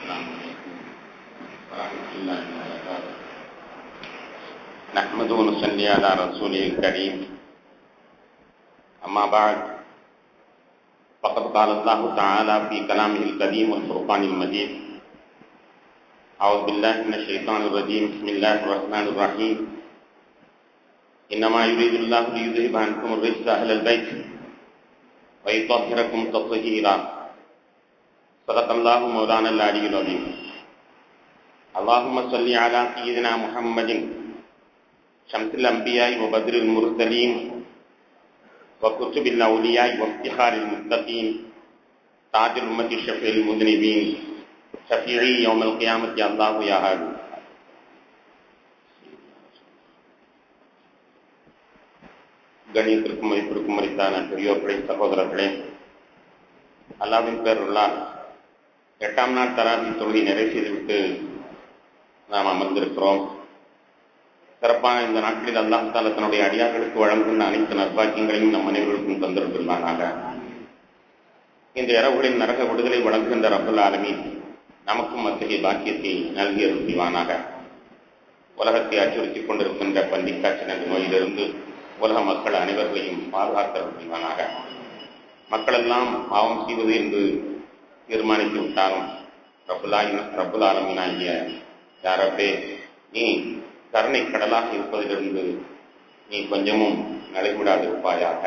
السلام عليكم ورحمة الله وبركاته نحمده ونصلي على رسوله الكريم أما بعد فقد قال الله تعالى في كلامه القديم والفرقان المجيد أعوذ بالله من الشيطان الرجيم بسم الله الرحمن الرحيم إنما يريد الله ليذهب عنكم الرجس أهل البيت ويطهركم تطهيرا صدق الله مولانا العلي العظيم اللهم صل على سيدنا محمد شمس الأنبياء وبدر المرسلين وكتب الأولياء وافتخار المتقين تاج الأمة الشفيع المذنبين شفيعي يوم القيامة يا الله يا هادي கணியத்திற்கும் மதிப்பிற்கும் மதித்தான பெரியோர்களே சகோதரர்களே அல்லாவின் பேருள்ளால் எட்டாம் நாள் தராபி தொழுகை நிறைவு செய்துவிட்டு நாம் அமர்ந்திருக்கிறோம் சிறப்பான இந்த நாட்களில் அல்லாஹ் தால தன்னுடைய அடியார்களுக்கு வழங்குகின்ற அனைத்து நற்பாக்கியங்களையும் நம் அனைவருக்கும் தந்திருப்பானாக இந்த இரவுகளின் நரக விடுதலை வழங்குகின்ற ரப்பல் ஆலமி நமக்கும் அத்தகைய பாக்கியத்தை நல்கிய புரிவானாக உலகத்தை அச்சுறுத்திக் கொண்டிருக்கின்ற பன்றிக்காய்ச்சல் என்ற நோயிலிருந்து உலக மக்கள் அனைவர்களையும் பாதுகாக்க புரிவானாக மக்கள் எல்லாம் பாவம் செய்வது என்று தீர்மானித்து விட்டாலும் ரபுலாயின் ரபுல் ஆலமினாகிய யாரப்பே நீ கருணை கடலாக இருப்பதிலிருந்து நீ கொஞ்சமும் நடைபெறாதிருப்பாயாக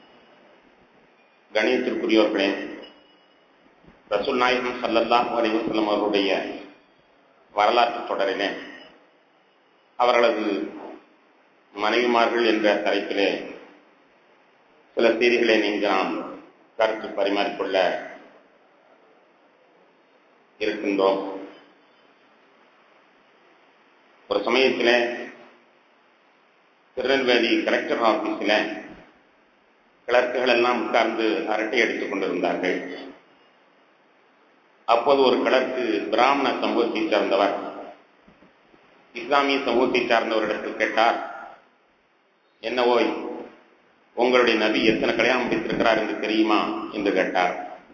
கணியத்திற்குரியவர்களே ரசூல் நாயகம் சல்லல்லாஹ் அலிவசல்லம் அவருடைய வரலாற்று தொடரிலே அவர்களது மனைவிமார்கள் என்ற தலைப்பிலே சில செய்திகளை நீங்கள் நாம் கருத்து பரிமாறிக்கொள்ள இருக்கின்றோம் ஒரு சமயத்தில் திருநெல்வேலி கலெக்டர் ஆபீஸில் கிளர்க்குகள் எல்லாம் உட்கார்ந்து அரட்டை அடித்துக் கொண்டிருந்தார்கள் அப்போது ஒரு கிளர்க்கு பிராமண சமூகத்தை சார்ந்தவர் இஸ்லாமிய சமூகத்தை சார்ந்தவரிடத்தில் கேட்டார் என்ன ஓய் உங்களுடைய நபி எத்தனை கல்யாணம் முடித்திருக்கிறார் என்று தெரியுமா என்று கேட்டார்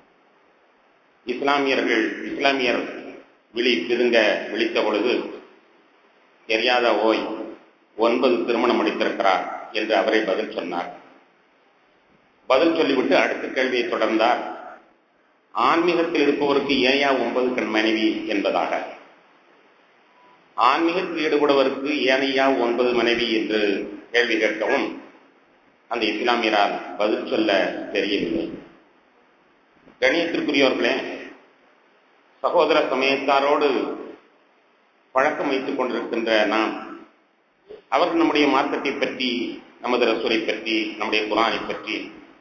இஸ்லாமியர்கள் இஸ்லாமியர் விழி பிதுங்க விழித்த பொழுது தெரியாத ஓய் ஒன்பது திருமணம் முடித்திருக்கிறார் என்று அவரை பதில் சொன்னார் பதில் சொல்லிவிட்டு அடுத்த கேள்வியை தொடர்ந்தார் ஆன்மீகத்தில் இருப்பவருக்கு ஏயா ஒன்பது கண் மனைவி என்பதாக ஆன்மீகத்தில் ஈடுபடுவதற்கு ஏனையா ஒன்பது மனைவி என்று கேள்வி கேட்கவும் அந்த இஸ்லாமியரால் பதில் சொல்ல தெரியவில்லை கணியத்திற்குரியவர்களே சகோதர சமயத்தாரோடு பழக்கம் வைத்துக் கொண்டிருக்கின்ற நாம் அவர்கள் நம்முடைய மார்க்கத்தை பற்றி நமது ரசூரை பற்றி நம்முடைய குரானை பற்றி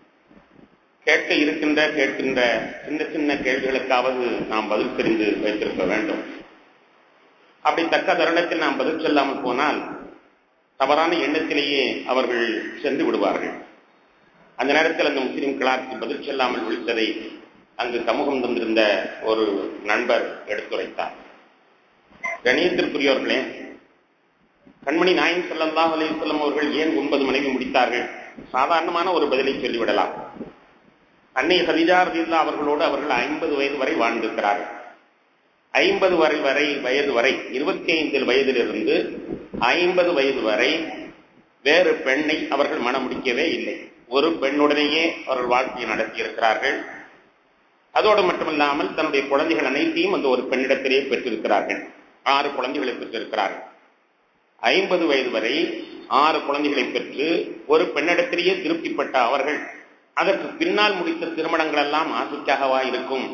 கேட்க இருக்கின்ற கேட்கின்ற சின்ன சின்ன கேள்விகளுக்காவது நாம் பதில் தெரிந்து வைத்திருக்க வேண்டும் அப்படி தக்க தருணத்தில் நாம் பதில் சொல்லாமல் போனால் தவறான எண்ணத்திலேயே அவர்கள் சென்று விடுவார்கள் அந்த நேரத்தில் அந்த முஸ்லிம் கிளாருக்கு பதில் சொல்லாமல் விழித்ததை அங்கு சமூகம் தந்திருந்த ஒரு நண்பர் எடுத்துரைத்தார் கணியத்திற்குரியவர்களே கண்மணி நாயன் செல்லல்லா அலிசல்லம் அவர்கள் ஏன் ஒன்பது மனைவி முடித்தார்கள் சாதாரணமான ஒரு பதிலை சொல்லிவிடலாம் அன்னை ஹதிஜா ரதில்லா அவர்களோடு அவர்கள் ஐம்பது வயது வரை வாழ்ந்திருக்கிறார்கள் ஐம்பது வரை வரை வயது வரை இருபத்தி ஐந்து வயதிலிருந்து ஐம்பது வயது வரை வேறு பெண்ணை அவர்கள் மனம் முடிக்கவே இல்லை ஒரு பெண்ணுடனேயே அவர்கள் வாழ்க்கையை நடத்தியிருக்கிறார்கள் அதோடு மட்டுமல்லாமல் தன்னுடைய குழந்தைகள் அனைத்தையும் அந்த ஒரு பெண்ணிடத்திலேயே பெற்றிருக்கிறார்கள் ஆறு குழந்தைகளை பெற்றிருக்கிறார்கள் ஐம்பது வயது வரை ஆறு குழந்தைகளை பெற்று ஒரு பெண்ணிடத்திலேயே திருப்திப்பட்ட அவர்கள் அதற்கு பின்னால் முடித்த திருமணங்கள் எல்லாம் ஆசைக்காகவா இருக்கும்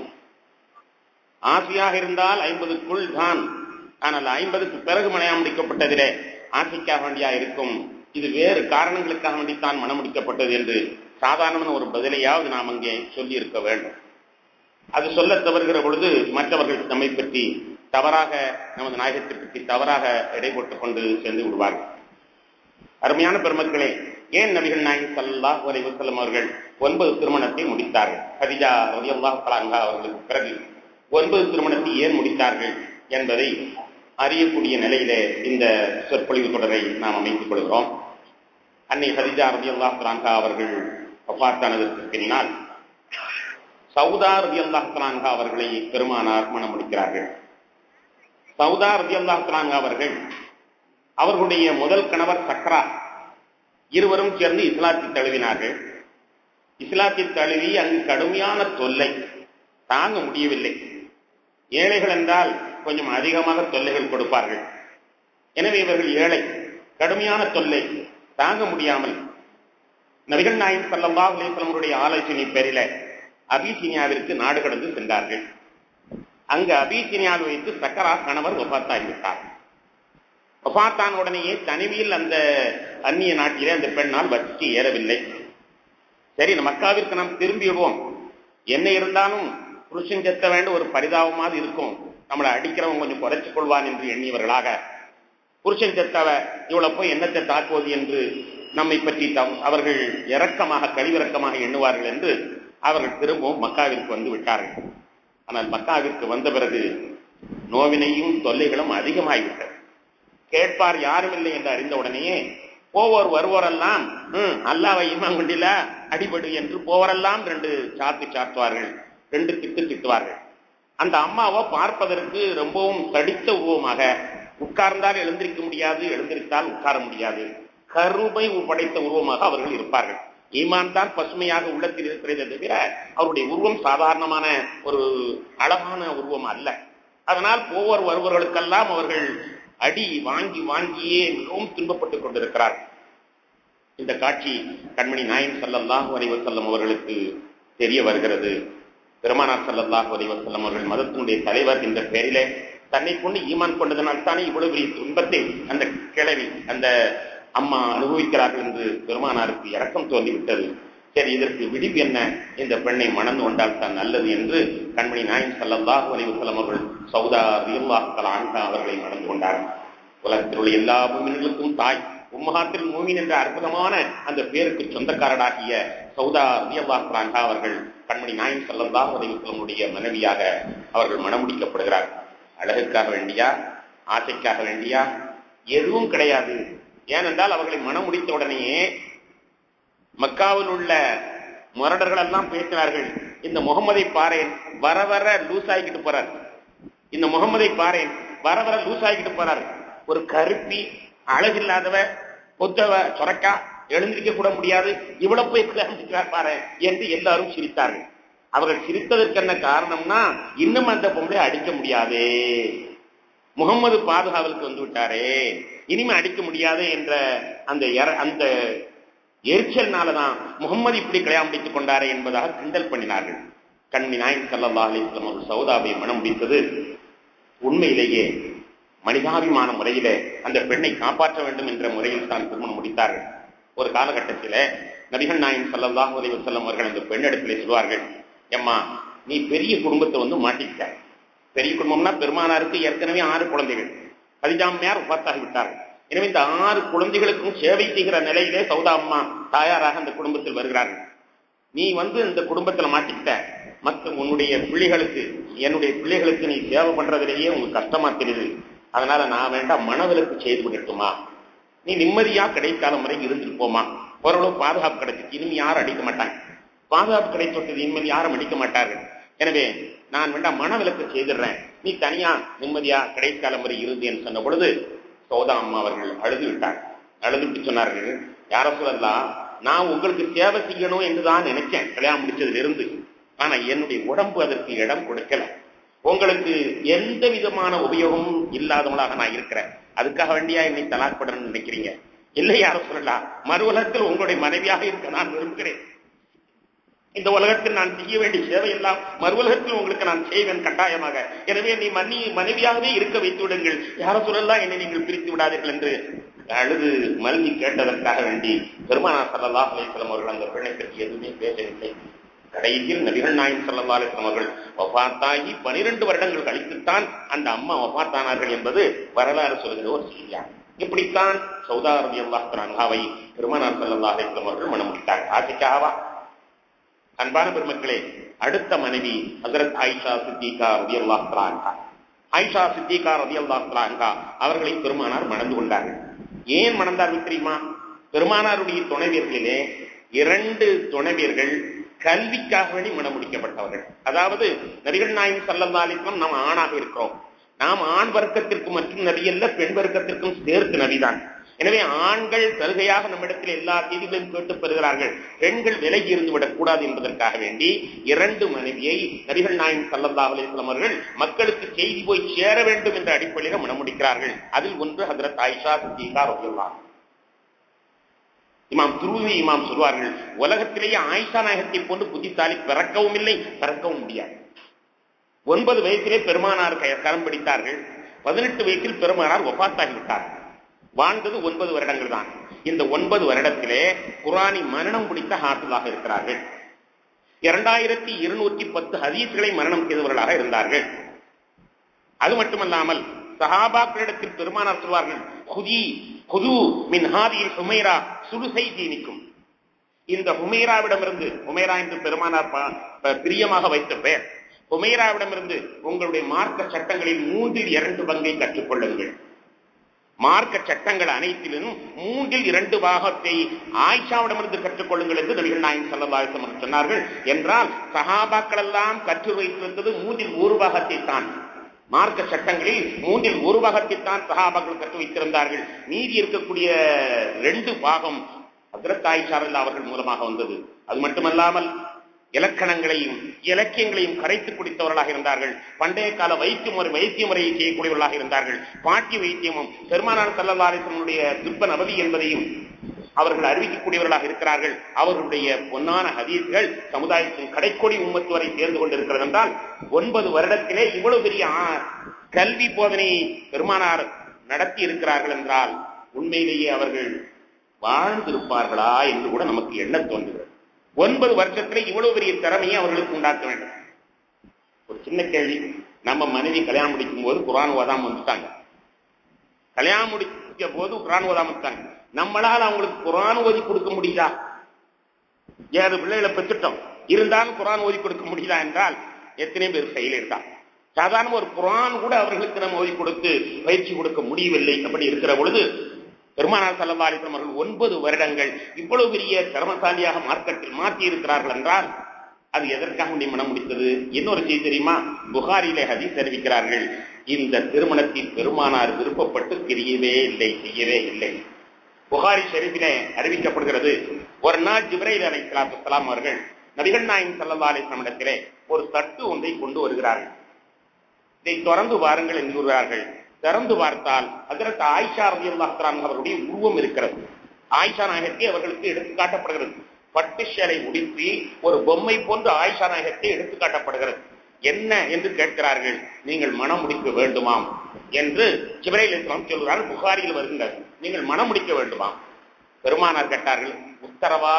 ஆசையாக இருந்தால் ஐம்பதுக்குள் தான் ஆனால் ஐம்பதுக்கு பிறகு மனையாக முடிக்கப்பட்டதிலே ஆசைக்காக வேண்டியா இருக்கும் இது வேறு காரணங்களுக்காக வேண்டித்தான் மனம் முடிக்கப்பட்டது என்று சாதாரணமான ஒரு பதிலையாவது நாம் அங்கே சொல்லி இருக்க வேண்டும் அது சொல்ல தவறுகிற பொழுது மற்றவர்கள் நம்மை பற்றி தவறாக நமது நாயகத்தை பற்றி தவறாக எடை போட்டுக் கொண்டு சென்று விடுவார்கள் அருமையான பெருமக்களே ஏன் நபிகள் நாயகம் சல்லா அலி வசல்லம் அவர்கள் ஒன்பது திருமணத்தை முடித்தார்கள் ஹதிஜா ரலியல்லாஹு கலாங்கா அவர்களுக்கு பிறகு ஒன்பது திருமணத்தை ஏன் முடித்தார்கள் என்பதை அறியக்கூடிய நிலையிலே இந்த சொற்பொழிவு தொடரை நாம் அமைத்துக் கொள்கிறோம் அன்னை ஹதிஜா ரலியல்லாஹு கலாங்கா அவர்கள் வஃபாத்தானதற்கு பின்னால் சவுதா ரதி அல்லாஹான்கா அவர்களை பெருமானார் மனம் முடிக்கிறார்கள் சவுதா ரதி அல்லாஹான்கா அவர்கள் அவர்களுடைய முதல் கணவர் சக்ரா இருவரும் சேர்ந்து இஸ்லாத்தில் தழுவினார்கள் இஸ்லாத்தில் தழுவி அங்கு கடுமையான தொல்லை தாங்க முடியவில்லை ஏழைகள் என்றால் கொஞ்சம் அதிகமாக தொல்லைகள் கொடுப்பார்கள் எனவே இவர்கள் ஏழை கடுமையான தொல்லை தாங்க முடியாமல் நபிகள் நாயகம் சல்லா அலிஸ்லமருடைய ஆலோசனை பேரில அபிசீனியாவிற்கு நாடு கடந்து சென்றார்கள் அங்கு அபிசீனியாவில் வைத்து சக்கரா கணவர் ஒப்பாத்தாகிவிட்டார் ஒப்பாத்தான் உடனேயே தனிமையில் அந்த அந்நிய நாட்டிலே அந்த பெண்ணால் வச்சு ஏறவில்லை சரி மக்காவிற்கு நாம் திரும்பிடுவோம் என்ன இருந்தாலும் புருஷன் செத்த வேண்டும் ஒரு பரிதாபமாக இருக்கும் நம்மளை அடிக்கிறவன் கொஞ்சம் குறைச்சு கொள்வான் என்று எண்ணியவர்களாக புருஷன் செத்தவ இவ்வளவு போய் என்னத்தை தாக்குவது என்று நம்மை பற்றி அவர்கள் இரக்கமாக கழிவிறக்கமாக எண்ணுவார்கள் என்று அவர்கள் திரும்பவும் மக்காவிற்கு வந்து விட்டார்கள் ஆனால் மக்காவிற்கு வந்த பிறகு நோவினையும் தொல்லைகளும் அதிகமாகிவிட்டது கேட்பார் யாரும் இல்லை என்று அறிந்த உடனேயே போவோர் வருவோரெல்லாம் அல்லாவை இமாங்குண்டில அடிபடு என்று போவரெல்லாம் ரெண்டு சாத்து சாத்துவார்கள் ரெண்டு திட்டு திட்டுவார்கள் அந்த அம்மாவோ பார்ப்பதற்கு ரொம்பவும் தடித்த உருவமாக உட்கார்ந்தால் எழுந்திருக்க முடியாது எழுந்திருத்தால் உட்கார முடியாது கருமை படைத்த உருவமாக அவர்கள் இருப்பார்கள் ஈமான் தான் பசுமையாக உள்ளத்தில் இருக்கிறதே தவிர அவருடைய உருவம் சாதாரணமான ஒரு அழகான உருவம் அல்ல அதனால் போவர் வருவர்களுக்கெல்லாம் அவர்கள் அடி வாங்கி வாங்கியே மிகவும் துன்பப்பட்டுக் கொண்டிருக்கிறார்கள் இந்த காட்சி கண்மணி நாயன் சல்லல்லாஹு அலைவசல்லம் அவர்களுக்கு தெரிய வருகிறது பெருமானார் சல்லல்லாஹு அலைவசல்லம் அவர்கள் மதத்தினுடைய தலைவர் என்ற பெயரிலே தன்னை கொண்டு ஈமான் கொண்டதனால் தானே இவ்வளவு பெரிய துன்பத்தை அந்த கிழவி அந்த அம்மா அனுபவிக்கிறார்கள் என்று பெருமானாருக்கு இறக்கம் தோன்றிவிட்டது சரி இதற்கு விடிவு என்ன இந்த பெண்ணை மணந்து கொண்டால் தான் நல்லது என்று கண்மணி நாயன் சல்லல்லாஹு அலைவசல்லம் அவர்கள் சௌதா ரியல்லாஹ் ஆண்டா அவர்களை மணந்து கொண்டார்கள் உலகத்தில் உள்ள எல்லா பூமிகளுக்கும் தாய் உம்மகாத்தில் மூமின் என்ற அற்புதமான அந்த பேருக்கு சொந்தக்காரனாகிய சௌதா ரியல்லாஹ் ஆண்டா அவர்கள் கண்மணி நாயன் சல்லல்லாஹு அலைவசல்லமுடைய மனைவியாக அவர்கள் மணமுடிக்கப்படுகிறார் அழகுக்காக வேண்டியா ஆசைக்காக வேண்டியா எதுவும் கிடையாது ஏனென்றால் அவர்களை மனம் முடித்த உடனேயே மக்காவில் உள்ள முரடர்கள் எல்லாம் பேசினார்கள் இந்த முகமதை பாரேன் வர வர லூஸ் ஆகிக்கிட்டு போறார் இந்த முகமதை பாரேன் வர வர லூஸ் ஆகிக்கிட்டு போறார் ஒரு கருப்பி அழகில்லாதவ பொத்தவ சொரக்கா எழுந்திருக்க கூட முடியாது இவ்வளவு போய் கல்யாணம் பாரு என்று எல்லாரும் சிரித்தார்கள் அவர்கள் சிரித்ததற்கு என்ன காரணம்னா இன்னும் அந்த பொம்பளை அடிக்க முடியாதே முகமது பாதுகாவலுக்கு வந்து விட்டாரே இனிமே அடிக்க முடியாது என்ற அந்த அந்த எரிச்சல்னாலதான் முகம்மது இப்படி கல்யாணம் முடித்துக் கொண்டாரே என்பதாக கிண்டல் பண்ணினார்கள் கண்மணி நாயன் சல்லா அலிஸ்லாம் ஒரு சௌதாவை மனம் முடித்தது உண்மையிலேயே மனிதாபிமான முறையில அந்த பெண்ணை காப்பாற்ற வேண்டும் என்ற முறையில் தான் திருமணம் முடித்தார்கள் ஒரு காலகட்டத்தில நபிகள் நாயன் சல்லாஹூ அலி வசல்லம் அவர்கள் அந்த பெண்ணிடத்திலே சொல்வார்கள் எம்மா நீ பெரிய குடும்பத்தை வந்து மாட்டிக்கிட்ட பெரிய குடும்பம்னா பெருமானாருக்கு ஏற்கனவே ஆறு குழந்தைகள் பதிஜாமையார் உபாத்தாகி விட்டார்கள் எனவே இந்த ஆறு குழந்தைகளுக்கும் சேவை செய்கிற நிலையிலே சௌதா அம்மா தாயாராக அந்த குடும்பத்தில் வருகிறார்கள் நீ வந்து இந்த குடும்பத்துல மாட்டிக்கிட்ட மற்ற உன்னுடைய பிள்ளைகளுக்கு என்னுடைய பிள்ளைகளுக்கு நீ சேவை பண்றதுலேயே உங்களுக்கு கஷ்டமா தெரியுது அதனால நான் வேண்டாம் மனவிலக்கு செய்து விடட்டுமா நீ நிம்மதியா கிடைக்காத முறை இருந்துட்டு போமா ஓரளவு பாதுகாப்பு கிடைச்சிச்சு இனிமே யாரும் அடிக்க மாட்டாங்க பாதுகாப்பு கிடைத்தொட்டது இனிமேல் யாரும் அடிக்க மாட்டார்கள் எனவே நான் வேண்டாம் மனவிலக்கு செய்திடுறேன் நீ தனியா நிம்மதியா கடைக்கால முறை இருந்தேன்னு சொன்ன பொழுது சோதா அம்மா அவர்கள் அழுது விட்டார் அழுதுட்டு சொன்னார்கள் யார சொல்லலாம் நான் உங்களுக்கு சேவை செய்யணும் என்றுதான் நினைச்சேன் கல்யாணம் முடிச்சதுல இருந்து ஆனா என்னுடைய உடம்பு அதற்கு இடம் கொடுக்கல உங்களுக்கு எந்த விதமான உபயோகமும் இல்லாதவங்களாக நான் இருக்கிறேன் அதுக்காக வேண்டியா என்னை தலாக்படுறேன்னு நினைக்கிறீங்க இல்லை யார சொல்லலாம் மறு உலகத்தில் உங்களுடைய மனைவியாக இருக்க நான் விரும்புகிறேன் இந்த உலகத்தில் நான் செய்ய வேண்டிய சேவை எல்லாம் மறு உலகத்தில் உங்களுக்கு நான் செய்வேன் கட்டாயமாக எனவே நீ மன்னி மனைவியாகவே இருக்க வைத்து விடுங்கள் யார சொல்லலாம் என்னை நீங்கள் பிரித்து விடாதீர்கள் என்று அழுது மல்கி கேட்டதற்காக வேண்டி பெருமானா சல்லா அலிஸ்லாம் அவர்கள் அந்த பெண்ணை பற்றி எதுவுமே பேசவில்லை கடைசியில் நபிகள் நாயம் சல்லா அலிஸ்லாம் அவர்கள் ஒபாத்தாகி பனிரெண்டு வருடங்கள் கழித்துத்தான் அந்த அம்மா ஒபாத்தானார்கள் என்பது வரலாறு சொல்கிற ஒரு செய்தியா இப்படித்தான் சௌதா ரவி அல்லாஹாவை பெருமானார் சல்லா அலிஸ்லாம் அவர்கள் மனமுடித்தார் ஆசைக்காவா அன்பான பெருமக்களே அடுத்த மனைவி ஹசரத் ஆயிஷா சித்திகா ரவி அல்லாஹா ஆயிஷா சித்திகா ரவி அல்லாஹா அவர்களை பெருமானார் மணந்து கொண்டார்கள் ஏன் மணந்தார்கள் தெரியுமா பெருமானாருடைய துணைவியர்களிலே இரண்டு துணைவியர்கள் கல்விக்காக வேண்டி மனம் முடிக்கப்பட்டவர்கள் அதாவது நபிகள் நாயகம் சல்லல்லா அலிஸ்லாம் நாம் ஆணாக இருக்கிறோம் நாம் ஆண் வர்க்கத்திற்கு மற்றும் நபி அல்ல பெண் வர்க்கத்திற்கும் சேர்த்து நபிதான் எனவே ஆண்கள் சலுகையாக நம்மிடத்தில் எல்லா செய்திகளையும் கேட்டு பெறுகிறார்கள் பெண்கள் விலகி இருந்து விடக்கூடாது என்பதற்காக வேண்டி இரண்டு மனைவியை நபிகள் நாயகம் சல்லல்லா அலிஸ்லாம் அவர்கள் மக்களுக்கு செய்தி போய் சேர வேண்டும் என்ற அடிப்படையில் மனமுடிக்கிறார்கள் அதில் ஒன்று ஹதரத் ஆயிஷா சித்திகா ரபியுல்லா இமாம் துருவி இமாம் சொல்வார்கள் உலகத்திலேயே ஆயிஷா நாயகத்தை போன்று புத்திசாலி பிறக்கவும் இல்லை பிறக்கவும் முடியாது ஒன்பது வயசிலே பெருமானார் கரம் பிடித்தார்கள் பதினெட்டு வயசில் பெருமானார் ஒப்பாத்தாகி விட்டார்கள் வாழ்ந்தது ஒன்பது வருடங்கள் தான் இந்த ஒன்பது வருடத்திலே குரானி மரணம் பிடித்த ஹாஃபிலாக இருக்கிறார்கள் இரண்டாயிரத்தி இருநூற்றி பத்து ஹதீஸ்களை மரணம் செய்தவர்களாக இருந்தார்கள் அது மட்டுமல்லாமல் சஹாபாக்களிடத்தில் பெருமானார் சொல்வார்கள் ஹுதி ஹுது மின் ஹாதியில் ஹுமைரா சுடுசை தீனிக்கும் இந்த ஹுமைராவிடமிருந்து ஹுமைரா என்று பெருமானார் பிரியமாக வைத்த பெயர் ஹுமைராவிடமிருந்து உங்களுடைய மார்க்க சட்டங்களில் மூன்றில் இரண்டு பங்கை கற்றுக்கொள்ளுங்கள் மார்க்க சட்டங்கள் அனைத்திலும் மூன்றில் இரண்டு பாகத்தை ஆயிஷாவிடமிருந்து கற்றுக்கொள்ளுங்கள் என்று நபிகள் நாயகம் சல்லல்லாஹு சொன்னார்கள் என்றால் சஹாபாக்கள் எல்லாம் கற்று வைத்திருந்தது மூன்றில் ஒரு பாகத்தை தான் மார்க்க சட்டங்களில் மூன்றில் ஒரு பாகத்தில் தான் சஹாபாக்கள் கற்று வைத்திருந்தார்கள் மீதி இருக்கக்கூடிய ரெண்டு பாகம் ஹசரத் ஆயிஷாரல் அவர்கள் மூலமாக வந்தது அது மட்டுமல்லாமல் இலக்கணங்களையும் இலக்கியங்களையும் கரைத்து குடித்தவர்களாக இருந்தார்கள் பண்டைய கால வைத்திய முறை வைத்திய முறையை செய்யக்கூடியவர்களாக இருந்தார்கள் பாட்டி வைத்தியமும் பெருமானார் சல்லல்லாரிசனுடைய துப்ப நபதி என்பதையும் அவர்கள் அறிவிக்கக்கூடியவர்களாக இருக்கிறார்கள் அவர்களுடைய பொன்னான ஹதீஸ்கள் சமுதாயத்தின் கடைக்கொடி உம்மத்து வரை சேர்ந்து கொண்டிருக்கிறது என்றால் ஒன்பது வருடத்திலே இவ்வளவு பெரிய கல்வி போதனையை பெருமானார் நடத்தி இருக்கிறார்கள் என்றால் உண்மையிலேயே அவர்கள் வாழ்ந்திருப்பார்களா என்று கூட நமக்கு எண்ண தோன்றுகிறது ஒன்பது வருஷத்துல இவ்வளவு பெரிய திறமையை அவர்களுக்கு உண்டாக்க வேண்டும் ஒரு சின்ன கேள்வி நம்ம மனைவி கல்யாணம் முடிக்கும் போது குரான் ஓதாம வந்துட்டாங்க கல்யாணம் முடிக்க போது குரான் ஓதாம வந்துட்டாங்க நம்மளால அவங்களுக்கு குரான் ஓதி கொடுக்க முடியுதா ஏழு பிள்ளைகளை பெற்றுட்டோம் இருந்தாலும் குரான் ஓதி கொடுக்க முடியுதா என்றால் எத்தனை பேர் ஃபெயிலியர் தான் சாதாரண ஒரு குரான் கூட அவர்களுக்கு நம்ம ஓதி கொடுத்து பயிற்சி கொடுக்க முடியவில்லை அப்படி இருக்கிற பொழுது பெருமானார் சல்லல்லாரிசம் அவர்கள் ஒன்பது வருடங்கள் இவ்வளவு பெரிய திறமசாலியாக மார்க்கெட்டில் மாற்றி இருக்கிறார்கள் என்றால் அது எதற்காக நீ மனம் முடித்தது இன்னொரு செய்தி தெரியுமா புகாரிலே ஹதீஸ் தெரிவிக்கிறார்கள் இந்த திருமணத்தில் பெருமானார் விருப்பப்பட்டு தெரியவே இல்லை செய்யவே இல்லை புகாரி ஷெரீஃபிலே அறிவிக்கப்படுகிறது ஒரு நாள் ஜிப்ரைல் அலை சலாத்து அவர்கள் நபிகள் நாயகம் சல்லா அலிஸ்லாமிடத்திலே ஒரு தட்டு ஒன்றை கொண்டு வருகிறார்கள் இதை திறந்து வாருங்கள் என்கிறார்கள் திறந்து பார்த்தால் அதற்கு ஆயிஷா ரவி அல்லாஹான் அவருடைய உருவம் இருக்கிறது ஆயிஷா நாயகத்தை அவர்களுக்கு எடுத்து காட்டப்படுகிறது பட்டு சேலை உடுத்தி ஒரு பொம்மை போன்று ஆயிஷா நாயகத்தை எடுத்து காட்டப்படுகிறது என்ன என்று கேட்கிறார்கள் நீங்கள் மனம் முடிக்க வேண்டுமாம் என்று ஜிப்ரைல் இஸ்லாம் சொல்கிறார் புகாரியில் வருகின்றது நீங்கள் மனம் முடிக்க வேண்டுமாம் பெருமானார் கேட்டார்கள் உத்தரவா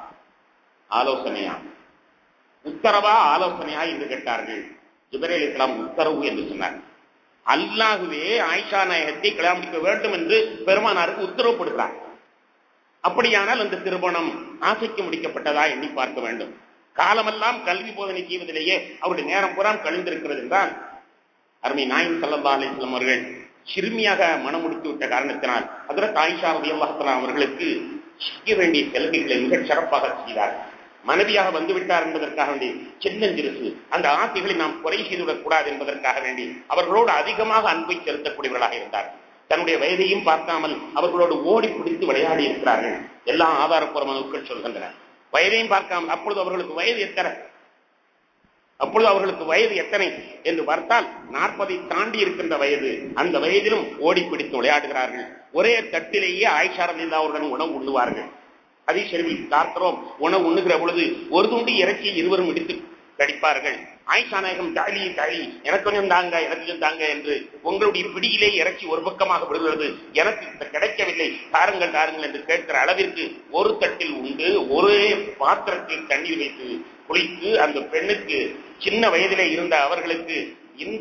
ஆலோசனையா உத்தரவா ஆலோசனையா என்று கேட்டார்கள் ஜிப்ரைல் இஸ்லாம் உத்தரவு என்று சொன்னார் அல்லாகவே ஆயிஷா நாயகத்தை கல்யாணம் முடிக்க வேண்டும் என்று பெருமானாருக்கு உத்தரவுப்படுகிறார் அப்படியானால் அந்த திருமணம் ஆசைக்கு முடிக்கப்பட்டதா எண்ணி பார்க்க வேண்டும் காலமெல்லாம் கல்வி போதனை செய்வதிலேயே அவருடைய நேரம் புறம் கழிந்திருக்கிறது என்றால் அருமை நாயின் சல்லா அலிஸ்லாம் அவர்கள் சிறுமியாக மனம் முடித்து விட்ட காரணத்தினால் அதில் தாயிஷா ரவி அல்லாஹலாம் அவர்களுக்கு செய்ய வேண்டிய சலுகைகளை மிகச் சிறப்பாக செய்தார் மனைவியாக வந்துவிட்டார் என்பதற்காக வேண்டி சின்னஞ்சிறுசு அந்த ஆசைகளை நாம் குறை செய்துவிடக் கூடாது என்பதற்காக வேண்டி அவர்களோடு அதிகமாக அன்பை செலுத்தக்கூடியவர்களாக இருந்தார் தன்னுடைய வயதையும் பார்க்காமல் அவர்களோடு ஓடி பிடித்து விளையாடி இருக்கிறார்கள் எல்லா ஆதாரப்பூர்வ நூல்கள் சொல்கின்றன வயதையும் பார்க்காமல் அப்பொழுது அவர்களுக்கு வயது எத்தனை அப்பொழுது அவர்களுக்கு வயது எத்தனை என்று பார்த்தால் நாற்பதை தாண்டி இருக்கின்ற வயது அந்த வயதிலும் ஓடி பிடித்து விளையாடுகிறார்கள் ஒரே தட்டிலேயே ஆயிஷாரல் அவருடன் உணவு உண்ணுவார்கள் அதிசெருவி பார்க்கிறோம் உணவு உண்ணுகிற பொழுது ஒரு துண்டு இறக்கி இருவரும் எடுத்து கடிப்பார்கள் ஆயிஷா நாயகம் தாலி தாலி எனக்கு கொஞ்சம் தாங்க எனக்கு கொஞ்சம் தாங்க என்று உங்களுடைய பிடியிலே இறக்கி ஒரு பக்கமாக விடுகிறது எனக்கு கிடைக்கவில்லை தாருங்கள் தாருங்கள் என்று கேட்கிற அளவிற்கு ஒரு தட்டில் உண்டு ஒரே பாத்திரத்தில் தண்ணீர் வைத்து குளித்து அந்த பெண்ணுக்கு சின்ன வயதிலே இருந்த அவர்களுக்கு இன்ப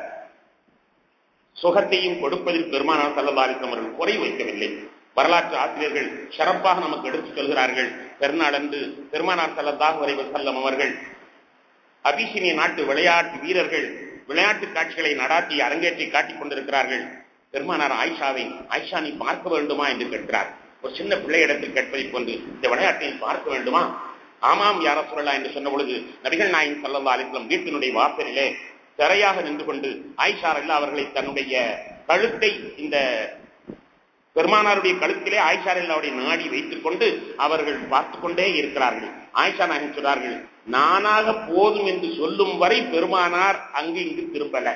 சுகத்தையும் கொடுப்பதில் பெருமானார் சல்லல்லாரிசம் அவர்கள் குறை வைக்கவில்லை வரலாற்று ஆசிரியர்கள் சிறப்பாக நமக்கு எடுத்துச் சொல்கிறார்கள் பெருநாள் அன்று பெருமானார் சல்லல்லாஹு வரைவர் செல்லம் அவர்கள் அபிசினிய நாட்டு விளையாட்டு வீரர்கள் விளையாட்டு காட்சிகளை நடாத்தி அரங்கேற்றி காட்டிக் கொண்டிருக்கிறார்கள் பெருமானார் ஆயிஷாவை ஆயிஷா நீ பார்க்க வேண்டுமா என்று கேட்கிறார் ஒரு சின்ன பிள்ளையிடத்தில் கேட்பதை கொண்டு இந்த விளையாட்டை பார்க்க வேண்டுமா ஆமாம் யார சொல்லலாம் என்று சொன்ன பொழுது நபிகள் நாயின் சல்லா அலிஸ்லம் வீட்டினுடைய வாசலிலே திரையாக நின்று கொண்டு ஆயிஷா அல்லா அவர்களை தன்னுடைய கழுத்தை இந்த பெருமானாருடைய கழுத்திலே ஆயிஷா அல்லாவுடைய நாடி வைத்துக் கொண்டு அவர்கள் பார்த்து கொண்டே இருக்கிறார்கள் ஆயிஷா நாயகன் சொல்றார்கள் நானாக போதும் என்று சொல்லும் வரை பெருமானார் அங்கு இங்கு திரும்பல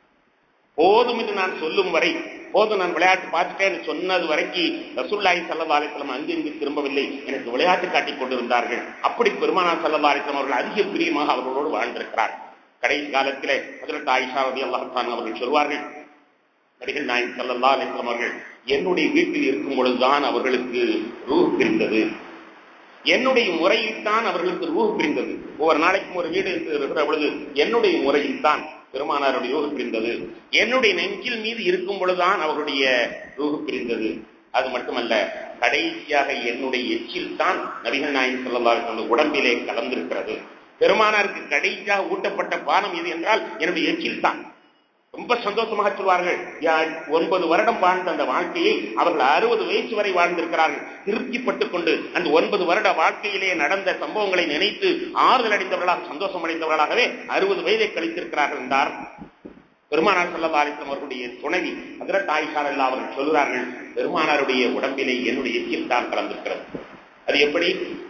போதும் என்று நான் சொல்லும் வரை போதும் நான் விளையாட்டு பார்த்துட்டேன் சொன்னது வரைக்கும் ரசூல்லாய் சல்லா அலிஸ்லாம் அங்கு இங்கு திரும்பவில்லை எனக்கு விளையாட்டு காட்டிக் கொண்டிருந்தார்கள் அப்படி பெருமானார் சல்லா அலிஸ்லாம் அவர்கள் அதிக பிரியமாக அவர்களோடு வாழ்ந்திருக்கிறார் கடைசி காலத்திலே முதலட்டு ஆயிஷா ரதி அல்லாஹான் அவர்கள் சொல்வார்கள் நடிகர் நாயன் சல்லா அலிஸ்லாம் அவர்கள் என்னுடைய வீட்டில் இருக்கும் பொழுதுதான் அவர்களுக்கு ரூஹ் பிரிந்தது என்னுடைய முறையில் தான் அவர்களுக்கு ரூஹ் பிரிந்தது ஒவ்வொரு நாளைக்கும் ஒரு வீடு இருக்கிற பொழுது என்னுடைய முறையில் தான் பெருமானாருடைய ரூஹு பிரிந்தது என்னுடைய நெஞ்சில் மீது இருக்கும் பொழுதுதான் அவருடைய ரூஹு பிரிந்தது அது மட்டுமல்ல கடைசியாக என்னுடைய எச்சில் தான் நபிகள் நாயன் சொல்லலாம் உடம்பிலே கலந்திருக்கிறது பெருமானாருக்கு கடைசியாக ஊட்டப்பட்ட பானம் எது என்றால் என்னுடைய எச்சில் தான் ரொம்ப சந்தோஷமாக சொல்வார்கள் ஒன்பது வருடம் வாழ்ந்த அந்த வாழ்க்கையை அவர்கள் அறுபது வயசு வரை வாழ்ந்திருக்கிறார்கள் திருப்திப்பட்டுக் கொண்டு அந்த ஒன்பது வருட வாழ்க்கையிலே நடந்த சம்பவங்களை நினைத்து ஆறுதல் அடைந்தவர்களாக சந்தோஷம் அடைந்தவர்களாகவே அறுபது வயதை கழித்திருக்கிறார்கள் என்றார் பெருமானார் சல்லா அலிஸ்லாம் அவர்களுடைய துணைவி அதிரத் ஆயிஷார் அல்லா அவர்கள் சொல்கிறார்கள் பெருமானாருடைய உடம்பிலே என்னுடைய எச்சில் தான் கலந்திருக்கிறது அது எப்படி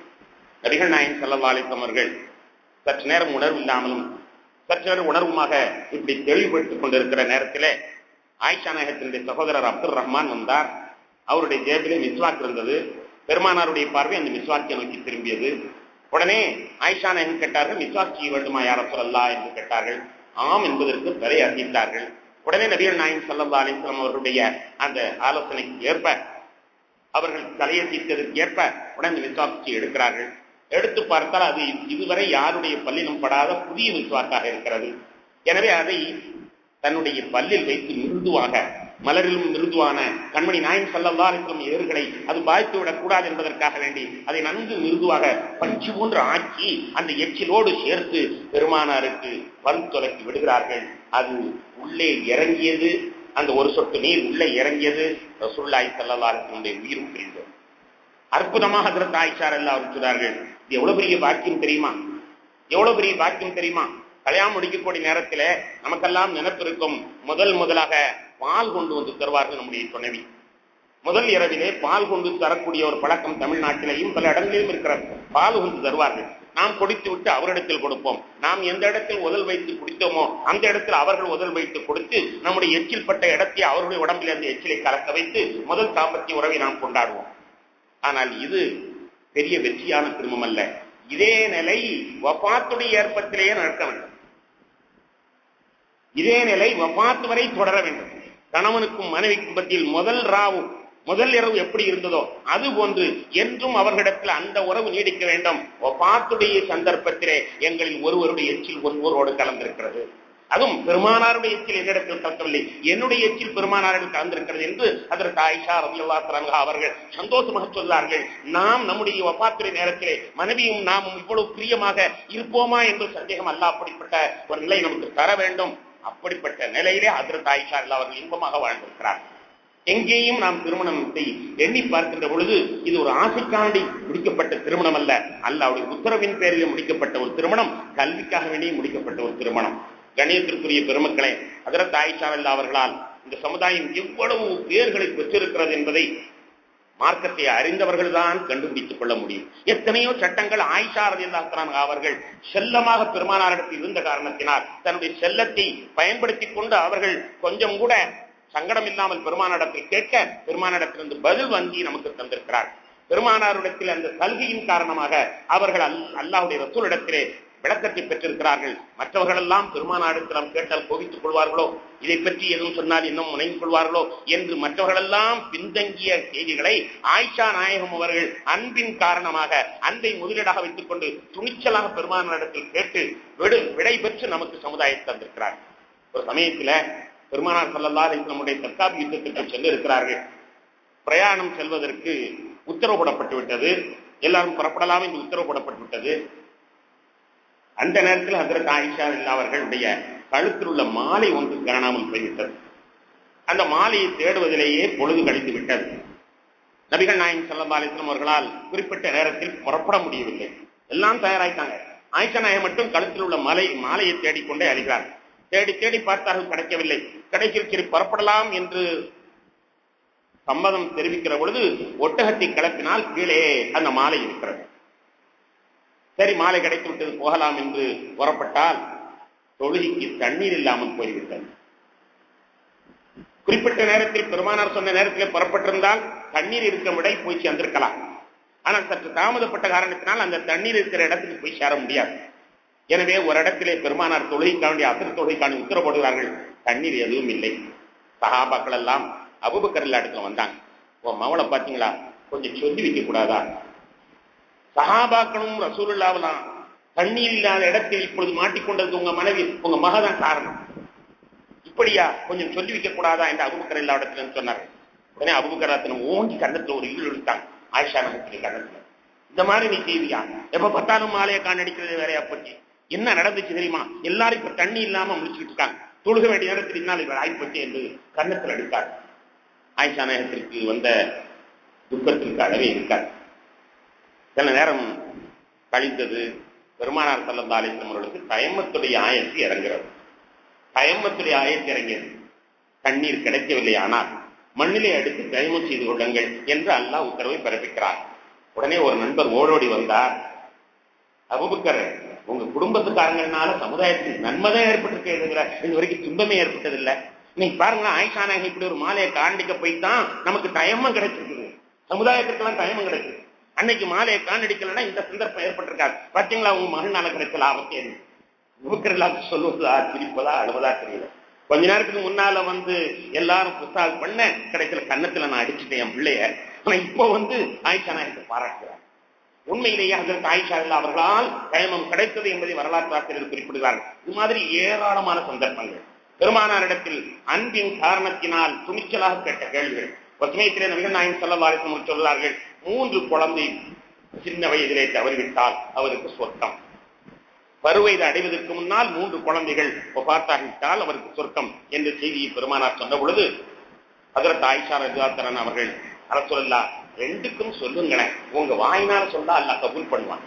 நபிகள் நாயன் சல்லா அலிஸ்லாம் அவர்கள் சற்று நேரம் உணர்வு இல்லாமலும் சற்று உணர்வுமாக இப்படி தெளிவுபடுத்திக் கொண்டிருக்கிற நேரத்தில் ஆயிஷா நாயகத்தினுடைய சகோதரர் அப்துல் ரஹ்மான் வந்தார் அவருடைய ஜேபிலே மிஸ்வாக் இருந்தது பெருமானாருடைய பார்வை அந்த மிஸ்வாக்கை நோக்கி திரும்பியது உடனே ஆயிஷா நாயகன் கேட்டார்கள் மிஸ்வாக் செய்ய வேண்டுமா யார சொல்லல்லா என்று கேட்டார்கள் ஆம் என்பதற்கு தலை அறிவித்தார்கள் உடனே நபிகள் நாயன் சல்லா அலிஸ்லாம் அவர்களுடைய அந்த ஆலோசனைக்கு ஏற்ப அவர்கள் தலையை தீர்த்ததற்கு ஏற்ப உடனே மிஸ்வாக்கி எடுக்கிறார்கள் எடுத்து பார்த்தால் அது இதுவரை யாருடைய பல்லிலும் படாத புதிய மிஸ்வாக்காக இருக்கிறது எனவே அதை தன்னுடைய பல்லில் வைத்து மிருதுவாக மலரிலும் மிருதுவான கண்மணி நாயன் சல்லல்லா அலிஸ்லம் ஏறுகளை அது பாய்த்து விடக்கூடாது என்பதற்காக வேண்டி அதை நன்கு மிருதுவாக பஞ்சு போன்று ஆக்கி அந்த எச்சிலோடு சேர்த்து பெருமானாருக்கு பல் தொலைக்கி விடுகிறார்கள் அது உள்ளே இறங்கியது அந்த ஒரு சொட்டு நீர் உள்ளே இறங்கியது ரசுல்லாய் சல்லல்லா அலிஸ்லமுடைய உயிரும் பிரிந்தது அற்புதமாக அதிரத் ஆயிஷார் எல்லாம் இருக்கிறார்கள் இது எவ்வளவு பெரிய பாக்கியம் தெரியுமா எவ்வளவு பெரிய பாக்கியம் தெரியுமா கல்யாணம் முடிக்கக்கூடிய நேரத்தில் நமக்கெல்லாம் நினைப்பு இருக்கும் முதல் முதலாக பால் கொண்டு வந்து தருவார்கள் நம்முடைய துணைவி முதல் இரவிலே பால் கொண்டு தரக்கூடிய ஒரு பழக்கம் தமிழ்நாட்டிலேயும் பல இடங்களிலும் இருக்கிற பால் கொண்டு தருவார்கள் நாம் குடித்து விட்டு அவரிடத்தில் கொடுப்போம் நாம் எந்த இடத்தில் உதல் வைத்து குடித்தோமோ அந்த இடத்தில் அவர்கள் உதல் வைத்து கொடுத்து நம்முடைய எச்சில் பட்ட இடத்தை அவர்களுடைய உடம்பில் அந்த எச்சிலை கலக்க வைத்து முதல் தாம்பத்திய உறவை நாம் கொண்டாடுவோம் ஆனால் இது பெரிய வெற்றியான திருமம் அல்ல இதே நிலை வபாத்துடைய ஏற்பத்திலேயே நடக்க வேண்டும் இதே நிலை வபாத்து வரை தொடர வேண்டும் கணவனுக்கும் மனைவிக்கும் மத்தியில் முதல் ராவு முதல் இரவு எப்படி இருந்ததோ அது போன்று என்றும் அவர்களிடத்தில் அந்த உறவு நீடிக்க வேண்டும் வபாத்துடைய சந்தர்ப்பத்திலே எங்களில் ஒருவருடைய எச்சில் ஒருவரோடு கலந்திருக்கிறது அதுவும் பெருமானாருடைய எச்சில் என்னிடத்தில் கலக்கவில்லை என்னுடைய எச்சில் பெருமானாரில் கலந்திருக்கிறது என்று அதற்கு ஆயிஷா ரவியல்லா தரங்கா அவர்கள் சந்தோஷமாக சொல்வார்கள் நாம் நம்முடைய வப்பாத்துறை நேரத்திலே மனைவியும் நாமும் இவ்வளவு பிரியமாக இருப்போமா என்று சந்தேகம் அல்ல அப்படிப்பட்ட ஒரு நிலை நமக்கு தர வேண்டும் அப்படிப்பட்ட நிலையிலே அதற்கு ஆயிஷா அல்லா அவர்கள் இன்பமாக வாழ்ந்திருக்கிறார் எங்கேயும் நாம் திருமணத்தை எண்ணி பார்க்கின்ற பொழுது இது ஒரு ஆசைக்காண்டி முடிக்கப்பட்ட திருமணம் அல்ல அல்லாவுடைய உத்தரவின் பேரில் முடிக்கப்பட்ட ஒரு திருமணம் கல்விக்காக வேண்டிய முடிக்கப்பட்ட ஒரு திருமணம் கணியத்திற்குரிய பெருமக்களே அதரத் ஆயிஷா அல்லா அவர்களால் இந்த சமுதாயம் எவ்வளவு பேர்களை பெற்றிருக்கிறது என்பதை மார்க்கத்தை அறிந்தவர்கள் தான் கண்டுபிடித்துக் கொள்ள முடியும் எத்தனையோ சட்டங்கள் ஆயிஷா ரதில்லாத்தான் அவர்கள் செல்லமாக பெருமானாரிடத்தில் இருந்த காரணத்தினால் தன்னுடைய செல்லத்தை பயன்படுத்திக் கொண்டு அவர்கள் கொஞ்சம் கூட சங்கடம் இல்லாமல் பெருமானிடத்தில் கேட்க பெருமானிடத்திலிருந்து பதில் வங்கி நமக்கு தந்திருக்கிறார் பெருமானாரிடத்தில் அந்த சலுகையின் காரணமாக அவர்கள் அல்லாவுடைய ரசூலிடத்திலே விளக்கத்தை பெற்றிருக்கிறார்கள் மற்றவர்கள் எல்லாம் பெருமானாரிடத்தில் கேட்டால் கோவித்துக் கொள்வார்களோ இதை பற்றி எதுவும் சொன்னால் இன்னும் முனைந்து கொள்வார்களோ என்று மற்றவர்களெல்லாம் பின்தங்கிய செய்திகளை ஆயிஷா நாயகம் அவர்கள் அன்பின் காரணமாக அன்பை முதலீடாக வைத்துக் கொண்டு துணிச்சலாக பெருமானாரிடத்தில் கேட்டு விடு விடை பெற்று நமக்கு சமுதாயத்தை தந்திருக்கிறார் ஒரு சமயத்துல பெருமானார் சல்லல்லா நம்முடைய தற்காப்பு யுத்தத்திற்கு சென்று இருக்கிறார்கள் பிரயாணம் செல்வதற்கு உத்தரவு போடப்பட்டு விட்டது எல்லாரும் புறப்படலாம் என்று உத்தரவு போடப்பட்டு விட்டது அந்த நேரத்தில் ஹசரத் ஆயிஷா அவர்களுடைய கழுத்தில் உள்ள மாலை ஒன்று காணாமல் போய்விட்டது அந்த மாலையை தேடுவதிலேயே பொழுது கழித்து விட்டது நபிகள் நாயகம் சல்லா அலிஸ்லாம் அவர்களால் குறிப்பிட்ட நேரத்தில் புறப்பட முடியவில்லை எல்லாம் தயாராயிட்டாங்க ஆயிஷா நாயகம் மட்டும் கழுத்தில் உள்ள மலை மாலையை தேடிக்கொண்டே அழிகிறார் தேடி தேடி பார்த்தார்கள் கிடைக்கவில்லை கடைசியில் சரி புறப்படலாம் என்று சம்மதம் தெரிவிக்கிற பொழுது ஒட்டகத்தை கிளப்பினால் கீழே அந்த மாலை இருக்கிறது சரி மாலை கிடைத்து விட்டது போகலாம் என்று புறப்பட்டால் தொழுகைக்கு தண்ணீர் இல்லாமல் போய்விட்டது குறிப்பிட்ட நேரத்தில் பெருமானார் சொன்ன நேரத்தில் புறப்பட்டிருந்தால் தண்ணீர் இருக்கும் விடை போய் சேர்ந்திருக்கலாம் ஆனால் சற்று தாமதப்பட்ட காரணத்தினால் அந்த தண்ணீர் இருக்கிற இடத்துக்கு போய் சேர முடியாது எனவே ஒரு இடத்திலே பெருமானார் தொழுகைக்காண்டி அசர் தொழுகைக்காண்டி உத்தரப்படுகிறார்கள் தண்ணீர் எதுவும் இல்லை சகாபாக்கள் எல்லாம் அபுபக்கரில் இடத்துல வந்தாங்க உன் மவளை பாத்தீங்களா கொஞ்சம் சொல்லி வைக்க கூடாதா சகாபாக்களும் ரசூலுல்லாவெல்லாம் தண்ணீர் இல்லாத இடத்தில் இப்பொழுது மாட்டிக்கொண்டது உங்க மனைவி உங்க மகதான் காரணம் இப்படியா கொஞ்சம் சொல்லி வைக்க கூடாதா என்று அபுபக்கர் எல்லா இடத்துல சொன்னார்கள் உடனே அபுபக்கராத்தனம் ஓங்கி கண்ணத்துல ஒரு இழு இழுத்தாங்க ஆயிஷா நகரத்திலே கண்ணத்துல இந்த மாதிரி நீ செய்வியா எப்ப பார்த்தாலும் மாலையை காணடிக்கிறது வேறையா போச்சு என்ன நடந்துச்சு தெரியுமா எல்லாரும் இப்ப தண்ணி இல்லாம முடிச்சுட்டு இருக்காங்க தொழுக வேண்டிய நேரத்தில் இன்னால் இவர் ஆய்ப்பட்டு என்று கன்னத்தில் அடித்தார் ஆயிஷா நாயகத்திற்கு வந்த துக்கத்திற்கு அளவே இருக்கார் சில நேரம் கழிந்தது பெருமானார் சல்லா அலிஸ்லம் அவர்களுக்கு தயமத்துடைய ஆயத்து இறங்குறது தயமத்துடைய ஆயத்து இறங்கியது தண்ணீர் கிடைக்கவில்லை ஆனால் மண்ணிலே அடுத்து தயமம் செய்து கொள்ளுங்கள் என்று அல்லாஹ் உத்தரவை பிறப்பிக்கிறார் உடனே ஒரு நண்பர் ஓடோடி வந்தார் அபுபக்கர் உங்க குடும்பத்துக்காரங்கனால சமுதாயத்துக்கு நன்மைதான் ஏற்பட்டிருக்கே தவிர இது வரைக்கும் துன்பமே ஏற்பட்டதில்லை நீங்க பாருங்க ஆயிஷா நாயகி இப்படி ஒரு மாலையை காண்டிக்க போய் தான் நமக்கு தயமம் கிடைச்சிருக்குது சமுதாயத்திற்கெல்லாம் தயமம் கிடைக்குது அன்னைக்கு மாலையை காண்டடிக்கலன்னா இந்த சந்தர்ப்பம் ஏற்பட்டிருக்காது பாத்தீங்களா உங்க மகனால கிடைச்சல ஆபத்து என்ன நுக்கரெல்லாம் சொல்லுவதா சிரிப்பதா அழுவதா தெரியல கொஞ்ச நேரத்துக்கு முன்னால வந்து எல்லாரும் புத்தால் பண்ண கிடைக்கல கன்னத்துல நான் அடிச்சுட்டேன் என் பிள்ளைய ஆனா இப்போ வந்து ஆயிஷா நாயகத்தை பாராட்டுகிறார் உண்மையிலேயே அதற்கு ஆயிஷா இல்ல அவர்களால் கயமம் கிடைத்தது என்பதை வரலாற்று ஆசிரியர் குறிப்பிடுகிறார்கள் இது மாதிரி ஏராளமான சந்தர்ப்பங்கள் பெருமானாரிடத்தில் அன்பின் காரணத்தினால் துணிச்சலாக கேட்ட கேள்விகள் பசுமையத்திலே நபிகள் நாயகம் செல்லவாரிசம் சொல்கிறார்கள் மூன்று குழந்தை சின்ன வயதிலே தவறிவிட்டால் அவருக்கு சொர்க்கம் பருவயது அடைவதற்கு முன்னால் மூன்று குழந்தைகள் பார்த்தாகிவிட்டால் அவருக்கு சொர்க்கம் என்ற செய்தியை பெருமானார் சொன்ன பொழுது அதற்கு ஆயிஷா ரஜாத்தரன் அவர்கள் அரசுல்லா ரெண்டுக்கும் சொல்லுங்களேன் உங்க வாயினால சொல்ல அல்லா கபூல் பண்ணுவான்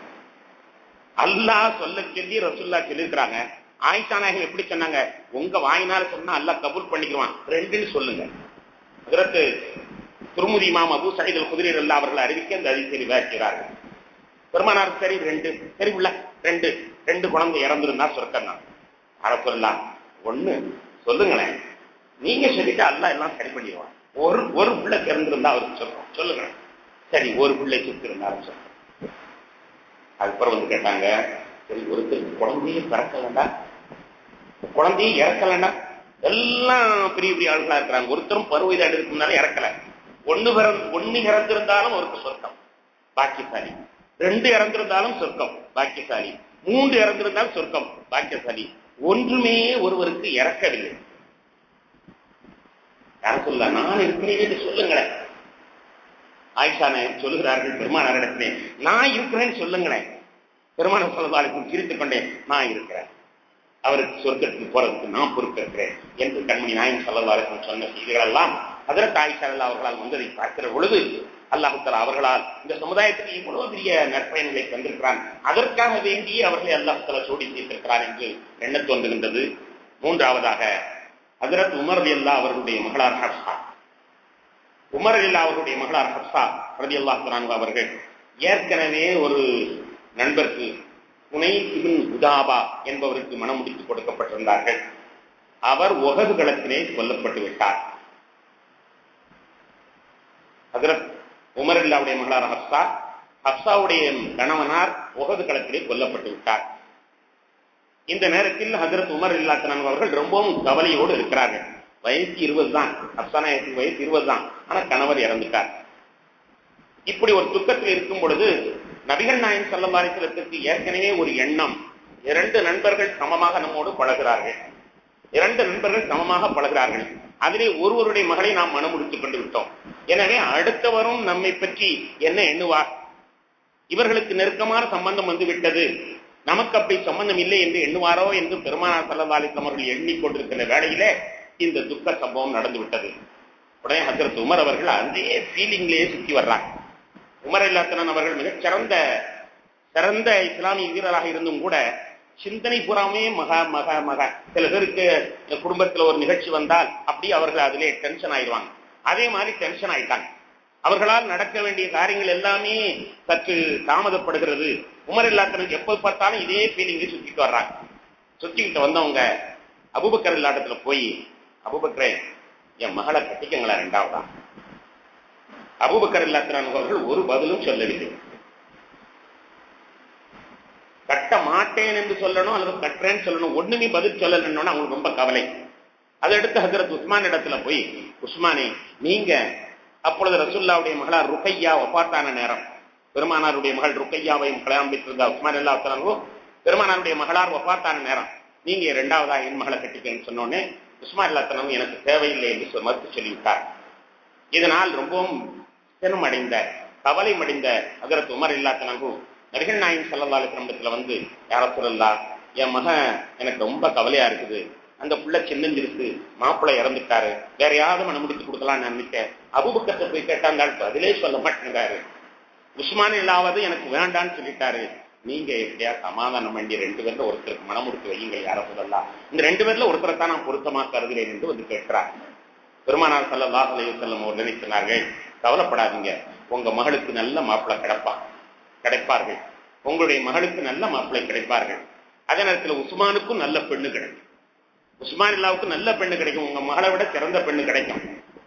அல்லாஹ் சொல்ல சொல்லி ரசுல்லா சொல்லியிருக்கிறாங்க ஆயிஷா நாயகம் எப்படி சொன்னாங்க உங்க வாயினால சொன்னா அல்லாஹ் கபூல் பண்ணிக்குவான் ரெண்டுன்னு சொல்லுங்க அதற்கு துருமுதி இமாம் அபு சைதல் குதிரையர் அல்லா அவர்கள் அறிவிக்க அந்த அதிசயம் விவாதிக்கிறார்கள் பெருமானார் சரி ரெண்டு சரி உள்ள ரெண்டு ரெண்டு குழந்தை இறந்திருந்தா சொர்க்கம் தான் அதை சொல்லலாம் ஒண்ணு சொல்லுங்களேன் நீங்க சொல்லிட்டு அல்லா எல்லாம் சரி பண்ணிடுவான் ஒரு ஒரு பிள்ளை பிறந்திருந்தா அவருக்கு சொல்றோம் சொல்லுங்க சரி ஒரு பிள்ளை சுத்தி இருந்தாலும் சொல்றோம் அதுக்கப்புறம் வந்து கேட்டாங்க சரி ஒருத்தருக்கு குழந்தையே பிறக்கலண்டா குழந்தையே இறக்கலண்டா எல்லாம் பெரிய பெரிய ஆளுகளா இருக்கிறாங்க ஒருத்தரும் பருவ அடைறதுக்கு முன்னால இறக்கல ஒண்ணு பிறந்து ஒண்ணு இறந்திருந்தாலும் அவருக்கு சொர்க்கம் பாக்கியசாலி ரெண்டு இறந்திருந்தாலும் சொர்க்கம் பாக்கியசாலி மூன்று இறந்திருந்தாலும் சொர்க்கம் பாக்கியசாலி ஒன்றுமே ஒருவருக்கு இறக்கவில்லை யார சொல்ல நான் இருக்கிறேன் என்று சொல்லுங்களேன் ஆயிஷா நாயகம் சொல்லுகிறார்கள் பெருமானாரிடத்திலே நான் இருக்கிறேன்னு சொல்லுங்களேன் பெருமான சொல்லதாலுக்கும் சிரித்துக் கொண்டேன் நான் இருக்கிறேன் அவருக்கு சொர்க்கத்துக்கு போறதுக்கு நான் பொறுப்பேற்கிறேன் என்று கண்மணி நாயகம் சொல்லதாலுக்கும் சொன்ன செய்திகள் எல்லாம் அதற்கு ஆயிஷா அல்லா அவர்களால் வந்ததை பார்க்கிற பொழுது அல்லாஹுத்தலா அவர்களால் இந்த சமுதாயத்துக்கு இவ்வளவு பெரிய நற்பயன்களை தந்திருக்கிறான் அதற்காக வேண்டியே அவர்களை அல்லாஹுத்தலா சோடி செய்திருக்கிறார் என்று எண்ண தோன்றுகின்றது மூன்றாவதாக ஹசரத் உமர் அல்லா அவர்களுடைய மகளார் ஹப்சா உமர் அல்லா அவர்களுடைய மகளார் ஹப்சா ரதி அல்லாஹ் அவர்கள் ஏற்கனவே ஒரு நண்பருக்கு புனை இபின் உதாபா என்பவருக்கு மனம் முடித்து கொடுக்கப்பட்டிருந்தார்கள் அவர் ஒகது களத்திலே கொல்லப்பட்டு விட்டார் ஹசரத் உமர் அல்லாவுடைய மகளார் ஹப்சா ஹப்சாவுடைய கணவனார் ஒகது களத்திலே கொல்லப்பட்டு விட்டார் இந்த நேரத்தில் ஹசரத் உமர் இல்லாத்தனான் அவர்கள் ரொம்பவும் கவலையோடு இருக்கிறார்கள் வயசு இருபது தான் அப்சானாயத்துக்கு வயசு இருபது தான் ஆனா கணவர் இறந்துட்டார் இப்படி ஒரு துக்கத்தில் இருக்கும் பொழுது நபிகள் நாயன் செல்லம்பாரிசலத்திற்கு ஏற்கனவே ஒரு எண்ணம் இரண்டு நண்பர்கள் சமமாக நம்மோடு பழகிறார்கள் இரண்டு நண்பர்கள் சமமாக பழகிறார்கள் அதிலே ஒருவருடைய மகளை நாம் மனமுடித்துக் கொண்டு விட்டோம் எனவே அடுத்தவரும் நம்மை பற்றி என்ன எண்ணுவார் இவர்களுக்கு நெருக்கமான சம்பந்தம் வந்து விட்டது நமக்கு அப்படி சம்பந்தம் இல்லை என்று எண்ணுவாரோ என்று பெருமானார் சல்லதாலிசம் அவர்கள் எண்ணிக்கொண்டிருக்கிற வேளையிலே இந்த துக்க சம்பவம் நடந்து விட்டது உடனே ஹசரத் உமர் அவர்கள் அதே ஃபீலிங்லேயே சுத்தி வர்றாங்க உமர் இல்லாத்தனன் அவர்கள் மிகச்சிறந்த சிறந்த இஸ்லாமிய வீரராக இருந்தும் கூட சிந்தனை புறாமே மக மக மக சில பேருக்கு குடும்பத்துல ஒரு நிகழ்ச்சி வந்தால் அப்படி அவர்கள் அதிலே டென்ஷன் ஆயிடுவாங்க அதே மாதிரி டென்ஷன் ஆயிட்டாங்க அவர்களால் நடக்க வேண்டிய காரியங்கள் எல்லாமே சற்று தாமதப்படுகிறது உமர் இல்லாத்தனுக்கு எப்ப பார்த்தாலும் இதே ஃபீலிங்க சுத்திட்டு வர்றாங்க சுத்திக்கிட்டு வந்தவங்க அபுபக்கர் இல்லாட்டத்துல போய் அபுபக்கரே என் மகளை கட்டிக்கங்களா ரெண்டாவதா அபுபக்கர் இல்லாத்தன் அவர்கள் ஒரு பதிலும் சொல்லவில்லை கட்ட மாட்டேன் என்று சொல்லணும் அல்லது கட்டுறேன்னு சொல்லணும் ஒண்ணுமே பதில் சொல்லலன்னு அவங்களுக்கு ரொம்ப கவலை அதை எடுத்து ஹசரத் உஸ்மான் இடத்துல போய் உஸ்மானே நீங்க அப்பொழுது ரசுல்லாவுடைய மகளார் ருக்கையா ஒப்பாத்தான நேரம் பெருமானாருடைய மகள் ருக்கையாவை கல்யாணம் பெற்றிருந்தா உஸ்மான் எல்லா பெருமானாருடைய மகளார் ஒப்பாத்தான நேரம் நீங்க இரண்டாவதா என் மகளை கட்டிக்கன்னு சொன்னோடனே உஸ்மான் இல்லாத்தனம் எனக்கு தேவையில்லை என்று மறுத்து சொல்லிவிட்டார் இதனால் ரொம்பவும் சினம் அடைந்த கவலை அடைந்த அகரத் உமர் இல்லாத்தனங்கும் நபிகள் நாயின் சல்லா அலிஸ்லம்பத்துல வந்து யார சொல்லலா என் மகன் எனக்கு ரொம்ப கவலையா இருக்குது அந்த புள்ள சின்னஞ்சிருக்கு மாப்பிள்ளை இறந்துட்டாரு வேற யாராவது மனம் முடித்து கொடுக்கலாம்னு நினைச்சேன் அபுபக்கத்தை போய் கேட்டாங்க பதிலே சொல்ல மாட்டேங்கிறாரு உஸ்மான் இல்லாவது எனக்கு வேண்டான்னு சொல்லிட்டாரு நீங்க எப்படியா சமாதானம் பண்ணி ரெண்டு பேர்ல ஒருத்தருக்கு மனம் முடித்து வையுங்க யார சொல்லலாம் இந்த ரெண்டு பேர்ல ஒருத்தரை தான் நான் பொருத்தமா கருதுகிறேன் என்று வந்து கேட்கிறார் பெருமானார் சல்லா அலைய செல்லம் அவர்கள் நினைக்கிறார்கள் கவலைப்படாதீங்க உங்க மகளுக்கு நல்ல மாப்பிள்ளை கிடைப்பான் கிடைப்பார்கள் உங்களுடைய மகளுக்கு நல்ல மாப்பிள்ளை கிடைப்பார்கள் அதே நேரத்தில் உஸ்மானுக்கும் நல்ல பெண்ணு கிடைக்கும் உஸ்மான் இல்லாவுக்கு நல்ல பெண்ணு கிடைக்கும் உங்க மகளை விட சிறந்த பெண்ணு கிடைக்கும்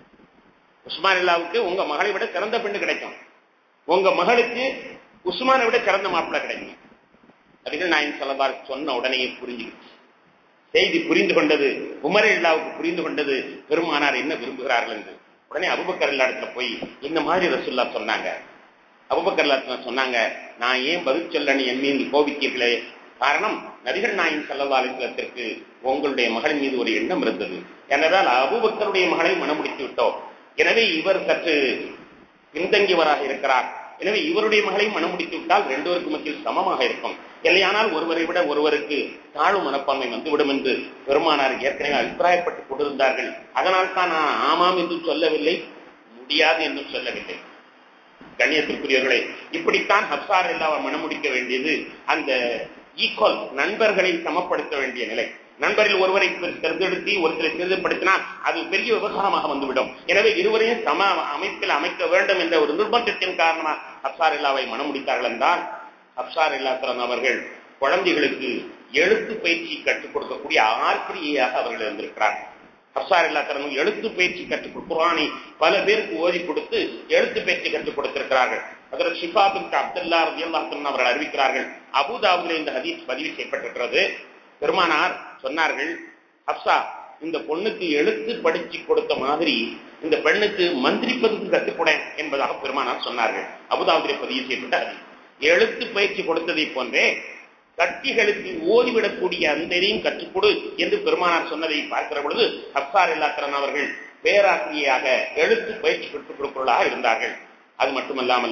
உஸ்மான் இல்லாவுக்கு உங்க மகளை விட சிறந்த பெண்ணு கிடைக்கும் உங்க மகளுக்கு உஸ்மானை விட சிறந்த மாப்பிள்ளை கிடைக்கும் அதுக்கு நான் சொல்லதால் சொன்ன உடனே புரிஞ்சுக்கிச்சு செய்தி புரிந்து கொண்டது உமர் இல்லாவுக்கு புரிந்து கொண்டது பெருமானார் என்ன விரும்புகிறார்கள் என்று உடனே அபுபக்கர் இடத்துல போய் இந்த மாதிரி ரசுல்லா சொன்னாங்க அபுபக்கர் சொன்னாங்க நான் ஏன் பதில் சொல்லணும் என் மீது கோபித்தீர்களே காரணம் நபிகள் நாயின் சல்லா அலிஸ்லத்திற்கு உங்களுடைய மகளின் மீது ஒரு எண்ணம் இருந்தது எனதால் அபுபக்கருடைய மகளை மனமுடித்து விட்டோம் எனவே இவர் சற்று பின்தங்கியவராக இருக்கிறார் எனவே இவருடைய மகளை மனமுடித்து விட்டால் ரெண்டோருக்கு மத்தியில் சமமாக இருக்கும் இல்லையானால் ஒருவரை விட ஒருவருக்கு தாழ்வு மனப்பான்மை வந்துவிடும் என்று பெருமானார் ஏற்கனவே அபிப்பிராயப்பட்டுக் கொண்டிருந்தார்கள் அதனால் தான் நான் ஆமாம் என்று சொல்லவில்லை முடியாது என்றும் சொல்லவில்லை கண்ணியத்திற்குரியவர்களே இப்படித்தான் ஹப்சார் எல்லாம் மனமுடிக்க வேண்டியது அந்த ஈக்குவல் நண்பர்களை சமப்படுத்த வேண்டிய நிலை நண்பரில் ஒருவரை தேர்ந்தெடுத்து ஒருத்தரை தேர்ந்தெடுத்தினால் அது பெரிய விவகாரமாக வந்துவிடும் எனவே இருவரையும் சம அமைப்பில் அமைக்க வேண்டும் என்ற ஒரு நிர்பந்தத்தின் காரணமாக ஹப்சார் இல்லாவை மனமுடித்தார்கள் என்றால் ஹப்சார் இல்லாத்தரன் அவர்கள் குழந்தைகளுக்கு எழுத்து பயிற்சி கற்றுக் கொடுக்கக்கூடிய ஆசிரியையாக அவர்கள் இருந்திருக்கிறார்கள் ஹப்சார் இல்லாத்தரன் எழுத்து பயிற்சி கற்றுக் குரானை பல பேருக்கு ஓதி கொடுத்து எழுத்து பயிற்சி கற்றுக் கொடுத்திருக்கிறார்கள் அதில் ஷிஃபா பின் அப்துல்லா ரதியல்லாஹன் அவர்கள் அறிவிக்கிறார்கள் அபுதாபுல இந்த ஹதீஸ் பதிவு செய்யப்பட்டிருக்கிறது பெருமானார் சொன்னார்கள் ஹப்சா இந்த பொண்ணுக்கு எழுத்து படிச்சு கொடுத்த மாதிரி இந்த பெண்ணுக்கு மந்திரிப்பதுக்கு கற்றுக்கொட என்பதாக பெருமானார் சொன்னார்கள் அபுதாபுலே பதிவு செய்யப்பட்ட ஹதீஸ் எழுத்து பயிற்சி கொடுத்ததை போன்றே கட்டிகளுக்கு ஓதிவிடக்கூடிய அந்தரையும் கற்றுக்கொடு என்று பெருமானார் சொன்னதை பார்க்கிற பொழுது ஹப்சார் இல்லாத்திரன் அவர்கள் பேராசிரியராக எழுத்து பயிற்சி கற்றுக் கொடுப்பவர்களாக இருந்தார்கள் அது மட்டுமல்லாமல்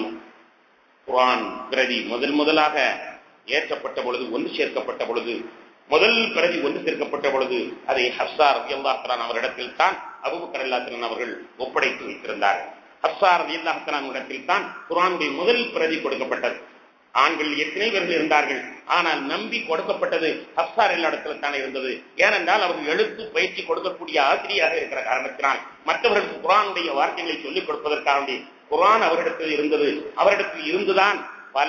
குரான் பிரதி முதல் முதலாக ஏற்றப்பட்ட பொழுது ஒன்று சேர்க்கப்பட்ட பொழுது முதல் பிரதி ஒன்று சேர்க்கப்பட்ட பொழுது அதை ஹப்சார் ரவியல்லாத்திரான் அவரிடத்தில் தான் அபுபக்கர் அல்லாத்திரன் அவர்கள் ஒப்படைத்து வைத்திருந்தார்கள் ஹப்சார் ரவியல்லாத்திரான் இடத்தில் தான் குரானுடைய முதல் பிரதி கொடுக்கப்பட்டது ஆண்கள் எத்தனை பேர்கள் இருந்தார்கள் ஆனால் நம்பி கொடுக்கப்பட்டது ஹப்சார் எல்லா இடத்துல தானே இருந்தது ஏனென்றால் அவர்கள் எழுத்து பயிற்சி கொடுக்கக்கூடிய ஆசிரியராக இருக்கிற காரணத்தினால் மற்றவர்களுக்கு குரானுடைய வார்த்தைகளை சொல்லிக் கொடுப்பதற்காக குரான் அவரிடத்தில் இருந்தது அவரிடத்தில் இருந்துதான் பல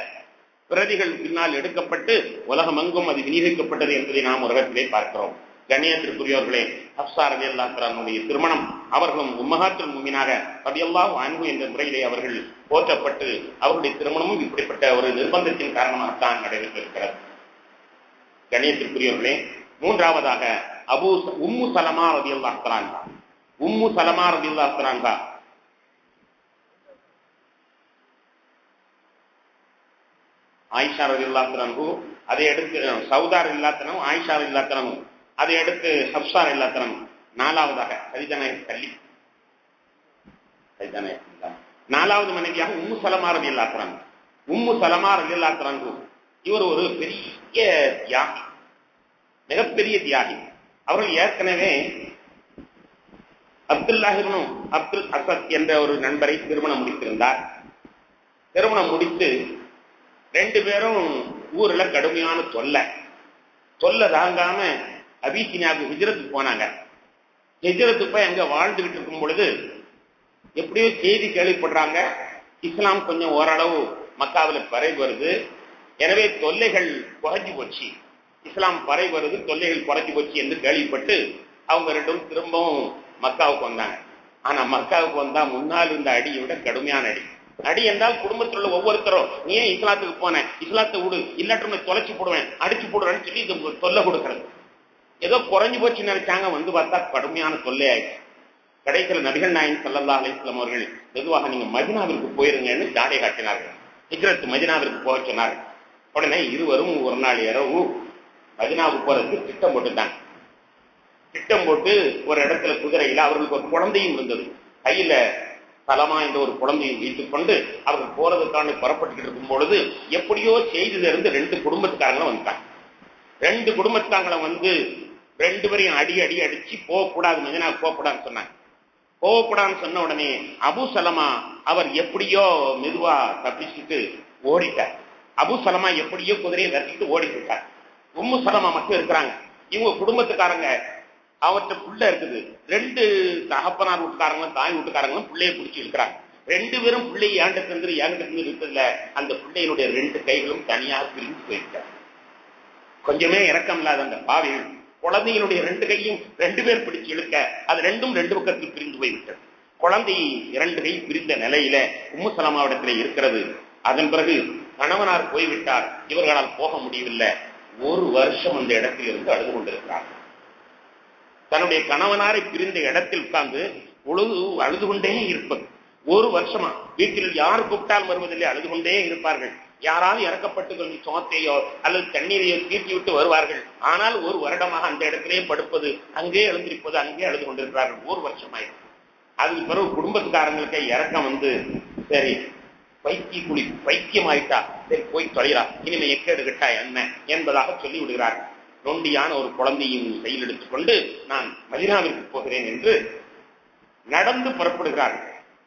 பிரதிகள் பின்னால் எடுக்கப்பட்டு உலகமெங்கும் அது விநியோகிக்கப்பட்டது என்பதை நாம் உலகத்திலே பார்க்கிறோம் கண்ணியத்திற்குரியவர்களே ஹப்சா ரவி அல்லாஹனுடைய திருமணம் அவர்களும் உம்மகாத்தில் முமினாக ரபியல்லாஹ் அன்பு என்ற முறையிலே அவர்கள் போற்றப்பட்டு அவருடைய திருமணமும் இப்படிப்பட்ட ஒரு நிர்பந்தத்தின் காரணமாகத்தான் நடைபெற்றிருக்கிறது கண்ணியத்திற்குரியவர்களே மூன்றாவதாக அபு உம்மு சலமா ரவி அல்லாஹ் உம்மு சலமா ரவி அல்லாஹ் ஆயிஷா ரவி இல்லாத்தனு அதை எடுத்து சவுதார் இல்லாத்தனும் ஆயிஷா இல்லாத்தனமும் அதை அடுத்து ஹப்சார் இல்லாத்தனம் நாலாவதாக சரிதநாயக கல்வி சரிதநாயக நாலாவது மனைவியாக உம்மு சலமா ரவி இல்லாத்தனம் உம்மு சலமா ரவி இல்லாத்தனு இவர் ஒரு பெரிய தியாகி மிகப்பெரிய தியாகி அவர்கள் ஏற்கனவே அப்துல்லாஹிபனும் அப்துல் அசத் என்ற ஒரு நண்பரை திருமணம் முடித்திருந்தார் திருமணம் முடித்து ரெண்டு பேரும் ஊர்ல கடுமையான தொல்லை தொல்லை தாங்காம அபிசினியாவுக்கு ஹிஜரத்துக்கு போனாங்க ஹிஜரத்துக்கு போய் அங்க வாழ்ந்துகிட்டு இருக்கும் பொழுது எப்படியோ செய்தி கேள்விப்படுறாங்க இஸ்லாம் கொஞ்சம் ஓரளவு மக்காவில் பறை வருது எனவே தொல்லைகள் குறைஞ்சு போச்சு இஸ்லாம் பறை வருது தொல்லைகள் குறைஞ்சு போச்சு என்று கேள்விப்பட்டு அவங்க ரெண்டும் திரும்பவும் மக்காவுக்கு வந்தாங்க ஆனா மக்காவுக்கு வந்தா முன்னால் இருந்த அடியை விட கடுமையான அடி அடி என்றால் குடும்பத்தில் உள்ள ஒவ்வொருத்தரும் நீ ஏன் இஸ்லாத்துக்கு போன இஸ்லாத்தை விடு இல்லாட்டும் தொலைச்சு போடுவேன் அடிச்சு போடுவேன்னு சொல்லி இது தொல்லை கொடுக்கறது ஏதோ குறைஞ்சு போச்சுன்னு நினைச்சாங்க வந்து பார்த்தா கடுமையான தொல்லை ஆயிடுச்சு கடைசியில் நபிகள் நாயன் சல்லல்லா அலிஸ்லாம் அவர்கள் மெதுவாக நீங்க மதினாவிற்கு போயிருங்கன்னு ஜாடை காட்டினார்கள் ஹிஜ்ரத் மதினாவிற்கு போக சொன்னார்கள் உடனே இருவரும் ஒரு நாள் இரவு மதினாவுக்கு போறதுக்கு திட்டம் போட்டுட்டாங்க திட்டம் போட்டு ஒரு இடத்துல குதிரையில அவர்களுக்கு ஒரு குழந்தையும் இருந்தது கையில தலமா என்ற ஒரு குழந்தையும் வைத்துக் கொண்டு அவர்கள் போறதுக்கான புறப்பட்டு இருக்கும் பொழுது எப்படியோ செய்தில இருந்து ரெண்டு குடும்பத்துக்காரங்களும் வந்துட்டாங்க ரெண்டு குடும்பத்துக்காரங்களை வந்து ரெண்டு பேரையும் அடி அடி அடிச்சு போகக்கூடாது மதினா போகக்கூடாதுன்னு சொன்னாங்க போகக்கூடாதுன்னு சொன்ன உடனே அபு சலமா அவர் எப்படியோ மெதுவா தப்பிச்சுட்டு ஓடிட்டார் அபு சலமா எப்படியோ குதிரையை விரட்டிட்டு ஓடி போயிட்டார் உம்மு சலமா மட்டும் இருக்கிறாங்க இவங்க குடும்பத்துக்காரங்க அவர்கிட்ட புள்ள இருக்குது ரெண்டு தகப்பனார் வீட்டுக்காரங்களும் தாய் வீட்டுக்காரங்களும் பிள்ளைய பிடிச்சி இருக்கிறாங்க ரெண்டு பேரும் பிள்ளை ஏண்ட தந்து ஏண்ட தந்து இருக்கிறதுல அந்த பிள்ளையினுடைய ரெண்டு கைகளும் தனியாக பிரிந்து போயிட்டார் கொஞ்சமே இறக்கம் இல்லாத அந்த பாவிகள் குழந்தைகளுடைய ரெண்டு கையும் ரெண்டு பேர் பிடிச்சு இழுக்க அது ரெண்டும் ரெண்டு பக்கத்தில் பிரிந்து போய்விட்டது குழந்தை இரண்டு கை பிரிந்த நிலையில உம்மு சலமாவிடத்துல இருக்கிறது அதன் பிறகு கணவனார் போய்விட்டார் இவர்களால் போக முடியவில்லை ஒரு வருஷம் அந்த இடத்தில் இருந்து அழுது கொண்டிருக்கிறார் தன்னுடைய கணவனாரை பிரிந்த இடத்தில் உட்கார்ந்து பொழுது அழுது கொண்டே இருப்பது ஒரு வருஷமா வீட்டில் யார் கூப்பிட்டால் வருவதில்லை அழுது கொண்டே இருப்பார்கள் யாராவது இறக்கப்பட்டு கொஞ்சம் சோத்தையோ அல்லது தண்ணீரையோ தீட்டி விட்டு வருவார்கள் ஆனால் ஒரு வருடமாக அந்த இடத்திலே படுப்பது அங்கே எழுந்திருப்பது அங்கே அழுது கொண்டிருக்கிறார்கள் ஒரு வருஷமாயிரும் அதுக்கு பிறகு குடும்பத்துக்காரங்களுக்கு இறக்கம் வந்து சரி பைத்திய குழி பைத்தியம் ஆயிட்டா சரி போய் தொலைறா இனிமே எக்கேடு கிட்டா என்ன என்பதாக சொல்லி விடுகிறார்கள் நொண்டியான ஒரு குழந்தையும் கையில் எடுத்துக்கொண்டு நான் மதினாவிற்கு போகிறேன் என்று நடந்து புறப்படுகிறார்கள்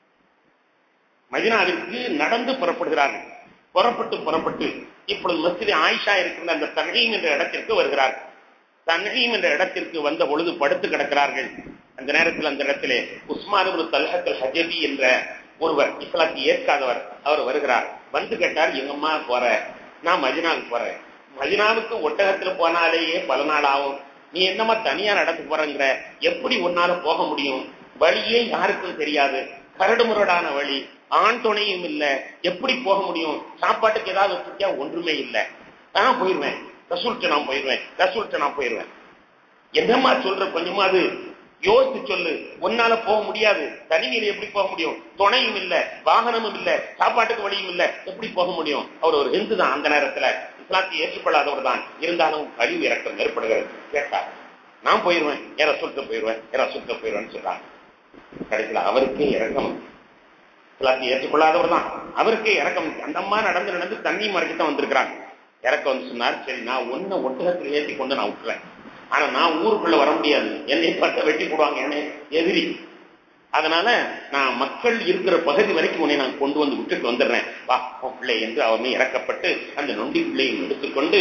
மதினாவிற்கு நடந்து புறப்படுகிறார்கள் புறப்பட்டு புறப்பட்டு இப்பொழுது மஸ்ஜித் ஆயிஷா இருக்கின்ற அந்த தன்ஹீம் என்ற இடத்திற்கு வருகிறார்கள் தன்ஹீம் என்ற இடத்திற்கு வந்த பொழுது படுத்து கிடக்கிறார்கள் அந்த நேரத்தில் அந்த இடத்திலே உஸ்மான் தல்ஹத்தல் ஹஜபி என்ற ஒருவர் இஸ்லாத்தை ஏற்காதவர் அவர் வருகிறார் வந்து கேட்டார் எங்கம்மா போற நான் மதினாவுக்கு போறேன் மதினாவுக்கு ஒட்டகத்துல போனாலேயே பல நாள் ஆகும் நீ என்னமா தனியா நடந்து போறங்கிற எப்படி உன்னால போக முடியும் வழியே யாருக்கும் தெரியாது கரடு முரடான வழி ஆண் துணையும் இல்ல எப்படி போக முடியும் சாப்பாட்டுக்கு ஏதாவது வச்சிருக்கியா ஒன்றுமே இல்ல நான் போயிருவேன் ரசூல்ட்ட நான் போயிருவேன் ரசூல்ட்ட நான் போயிருவேன் என்னம்மா சொல்ற கொஞ்சமா அது யோசித்து சொல்லு உன்னால போக முடியாது தனிமையில எப்படி போக முடியும் துணையும் இல்ல வாகனமும் இல்ல சாப்பாட்டுக்கு வழியும் இல்ல எப்படி போக முடியும் அவர் ஒரு ஹிந்து தான் அந்த நேரத்துல இஸ்லாத்தை ஏற்றுக்கொள்ளாதவர் தான் இருந்தாலும் கழிவு இறக்கம் ஏற்படுகிறது கேட்டார் நான் போயிருவேன் ஏற சுத்த போயிருவேன் ஏற சுத்த போயிருவேன்னு சொல்றாங்க கடைசியில் அவருக்கே இறக்கம் இஸ்லாத்தை ஏற்றுக்கொள்ளாதவர் தான் அவருக்கே இறக்கம் அந்த அம்மா நடந்து நடந்து தண்ணி மறைக்கத்தான் வந்திருக்கிறாங்க இறக்க வந்து சொன்னார் சரி நான் ஒன்ன ஒட்டகத்தில் ஏற்றி கொண்டு நான் விட்டுறேன் ஆனா நான் ஊருக்குள்ள வர முடியாது என்னை பார்த்த வெட்டி போடுவாங்க என்னை எதிரி அதனால நான் மக்கள் இருக்கிற பகுதி வரைக்கும் உன்னை நான் கொண்டு வந்து விட்டுட்டு வந்துடுறேன் வா உன் பிள்ளை என்று அவனை இறக்கப்பட்டு அந்த நொண்டி பிள்ளையும் எடுத்துக்கொண்டு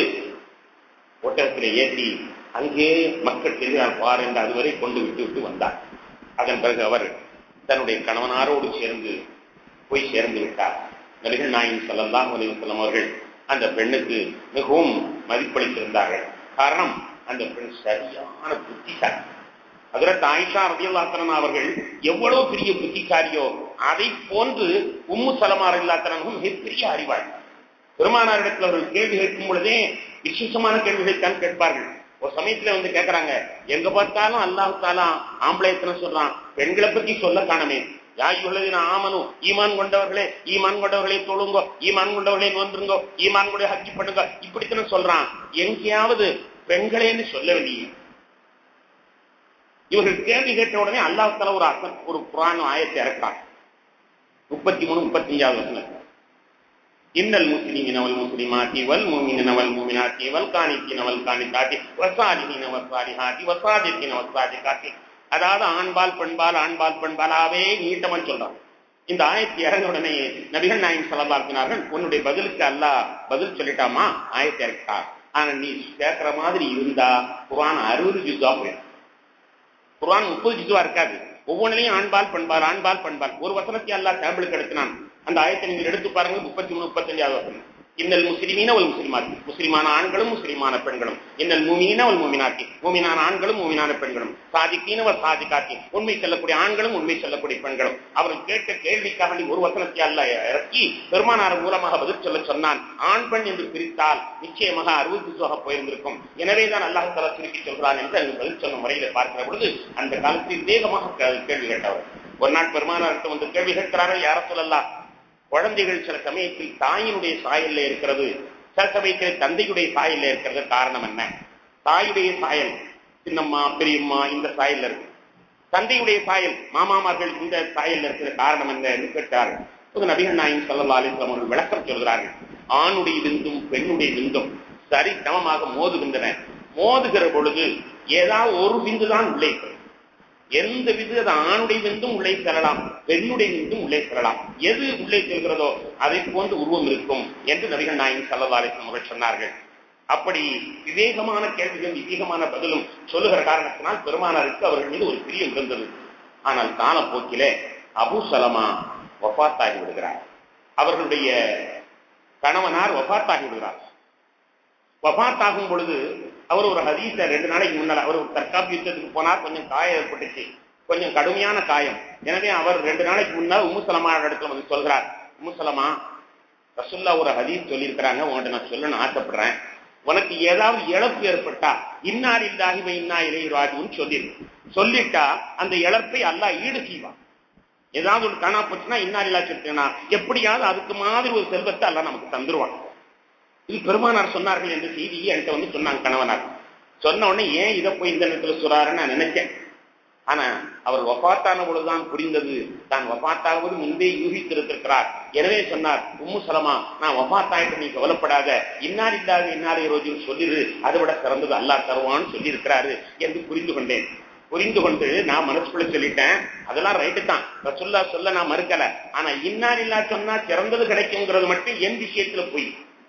ஒட்டகத்தில் ஏற்றி அங்கே மக்கள் தெரியார் பார் என்று அதுவரை கொண்டு விட்டு விட்டு வந்தார் அதன் பிறகு அவர் தன்னுடைய கணவனாரோடு சேர்ந்து போய் சேர்ந்து விட்டார் நபிகள் நாயின் சல்லல்லாஹ் அலிவசல்லம் அவர்கள் அந்த பெண்ணுக்கு மிகவும் மதிப்பளித்திருந்தார்கள் காரணம் அந்த பெண் சரியான புத்திசாலி அதற்கு ஆயிஷா ரதியுல்லாத்தரன் அவர்கள் எவ்வளவு பெரிய புத்திசாலியோ அதை போன்று உம்மு சலமா ரதியுல்லாத்தரனும் மிகப்பெரிய அறிவாள் பெருமானாரிடத்தில் அவர்கள் கேள்வி கேட்கும் பொழுதே விசேஷமான கேள்விகளை தான் கேட்பார்கள் ஒரு சமயத்துல வந்து கேட்கறாங்க எங்க பார்த்தாலும் அல்லாஹு தாலா ஆம்பளையத்தனை சொல்றான் பெண்களை பத்தி சொல்ல காணமே யாயுள்ளதின ஆமனும் ஈமான் கொண்டவர்களே ஈமான் கொண்டவர்களே தொழுங்கோ ஈமான் கொண்டவர்களே நோந்துருங்கோ ஈமான் கொண்ட ஹக்கி பண்ணுங்க இப்படித்தானே சொல்றான் எங்கேயாவது பெண்களேன்னு சொல்லவில்லையே இவர்கள் கேள்வி கேட்ட உடனே அல்லாஹால ஒரு அசன் ஒரு புராண ஆயத்தை இறக்கிறான் முப்பத்தி மூணு முப்பத்தி அஞ்சாவது வசனம் இன்னல் முஸ்லிமின் அவல் முஸ்லிமாத்தி வல் மூமின் அவல் மூமினாத்தி வல் காணித்தின் அவல் காணித்தாத்தி வசாலிஹின் வசாலிஹாத்தி வசாதித்தின் வசாதிகாத்தி அதாவது ஆண்பால் பெண்பால் ஆண்பால் பெண்பாலாவே நீட்டமன் சொல்றான் இந்த ஆயத்தி இறங்க உடனே நபிகள் நாயகம் செலவாக்கினார்கள் உன்னுடைய பதிலுக்கு அல்லாஹ் பதில் சொல்லிட்டாமா ஆயத்தி இறக்கிட்டார் ஆனா நீ கேட்கிற மாதிரி இருந்தா குரான் அறுபது ஜிசுவா போயிடும் குரான் முப்பது ஜிசுவா இருக்காது ஒவ்வொன்றிலையும் ஆண்பால் பண்பால் ஆண்பால் பண்பால் ஒரு வசனத்தை அல்லா டேபிளுக்கு எடுத்தினான் அந்த ஆயத்தை நீங்கள் எடுத்து பாருங்க முப்பத்தி மூணு முப்பத்தஞ்சாவது வசனம் இன்னல் முஸ்லிமீன ஒரு முஸ்லிமாத் முஸ்லிமான ஆண்களும் முஸ்லிமான பெண்களும் இன்னல் மூமின ஒரு மூமினாத்தி மூமினான ஆண்களும் மூமினான பெண்களும் சாதிக்கீன ஒரு சாதிக்காத்தி உண்மை சொல்லக்கூடிய ஆண்களும் உண்மை சொல்லக்கூடிய பெண்களும் அவர்கள் கேட்ட கேள்விக்காக நீ ஒரு வசனத்தை அல்ல இறக்கி பெருமானார் மூலமாக பதில் சொல்ல சொன்னான் ஆண் பெண் என்று பிரித்தால் நிச்சயமாக அறுபது சுவாக போயிருந்திருக்கும் எனவேதான் அல்லாஹ் தலா சுருக்கி சொல்கிறான் என்று அங்கு பதில் சொன்ன முறையில பார்க்கிற பொழுது அந்த காலத்தில் வேகமாக கேள்வி கேட்டவர் ஒரு நாள் பெருமானார்கிட்ட வந்து கேள்வி கேட்கிறார்கள் யார சொல்லலாம் குழந்தைகள் சில சமயத்தில் தாயினுடைய சாயல்ல இருக்கிறது சில சமயத்தில் தந்தையுடைய சாயல்ல இருக்கிறது காரணம் என்ன தாயுடைய சாயல் சின்னம்மா பெரியம்மா இந்த சாயல்ல இருக்கு தந்தையுடைய சாயல் மாமாமார்கள் இந்த சாயல்ல இருக்கிற காரணம் என்ன என்று கேட்டார்கள் புது நபிகள் நாயின் சல்லா அலிஸ்லாம் அவர்கள் விளக்கம் சொல்கிறார்கள் ஆணுடைய விந்தும் பெண்ணுடைய விந்தும் சரி சமமாக மோதுகின்றன மோதுகிற பொழுது ஏதாவது ஒரு விந்து தான் உள்ளே எந்த விது அது ஆணுடைய விந்தும் உள்ளே செல்லலாம் பெண்ணுடைய விந்தும் உள்ளே செல்லலாம் எது உள்ளே செல்கிறதோ அதை போன்று உருவம் இருக்கும் என்று நபிகள் நாயகன் சல்லதாலிசம் அவர்கள் சொன்னார்கள் அப்படி விவேகமான கேள்விகளும் விவேகமான பதிலும் சொல்லுகிற காரணத்தினால் பெருமானாருக்கு அவர்கள் மீது ஒரு பிரியம் இருந்தது ஆனால் காலப்போக்கிலே அபு சலமா வஃத்தாகி விடுகிறார் அவர்களுடைய கணவனார் வஃத்தாகி விடுகிறார் வஃத்தாகும் பொழுது அவர் ஒரு ஹதீஸ ரெண்டு நாளைக்கு முன்னால அவர் தற்காப்பு யுத்தத்துக்கு போனார் கொஞ்சம் காயம் ஏற்பட்டுச்சு கொஞ்சம் கடுமையான காயம் எனவே அவர் ரெண்டு நாளைக்கு முன்னால் உம்முசலமா இடத்துல வந்து சொல்கிறார் உம்முசலமா ரசுல்லா ஒரு ஹதீஸ் சொல்லியிருக்கிறாங்க உங்கள்கிட்ட நான் சொல்லணும்னு ஆசைப்படுறேன் உனக்கு ஏதாவது இழப்பு ஏற்பட்டா இன்னார் இல்லாஹி இன்னா இலை ராஜுன்னு சொல்லிருக்கு சொல்லிட்டா அந்த இழப்பை அல்லாஹ் ஈடு செய்வான் ஏதாவது ஒரு காணா போச்சுன்னா இன்னார் இல்லா சொல்லிட்டேனா எப்படியாவது அதுக்கு மாதிரி ஒரு செல்வத்தை அல்ல நமக்கு தந்துருவான் இது பெருமானார் சொன்னார்கள் என்ற செய்தியை என்கிட்ட வந்து சொன்னாங்க கணவனார் சொன்ன உடனே ஏன் இதை போய் இந்த நேரத்துல சொல்றாருன்னு நான் நினைச்சேன் ஆனா அவர் வபாத்தான பொழுதுதான் புரிந்தது தான் வபாத்தாவது முன்பே யூகித்திருக்கிறார் எனவே சொன்னார் உம்மு சலமா நான் வபாத்தாயிட்டு நீ கவலைப்படாத இன்னார் இல்லாத இன்னாரை ரோஜுன்னு சொல்லிடு அதை விட சிறந்தது அல்லா தருவான்னு சொல்லி இருக்கிறாரு என்று புரிந்து கொண்டேன் புரிந்து கொண்டு நான் மனசுக்குள்ள சொல்லிட்டேன் அதெல்லாம் ரைட்டு தான் ரசுல்லா சொல்ல நான் மறுக்கல ஆனா இன்னார் இல்லா சொன்னா சிறந்தது கிடைக்குங்கிறது மட்டும் என் விஷயத்துல போய்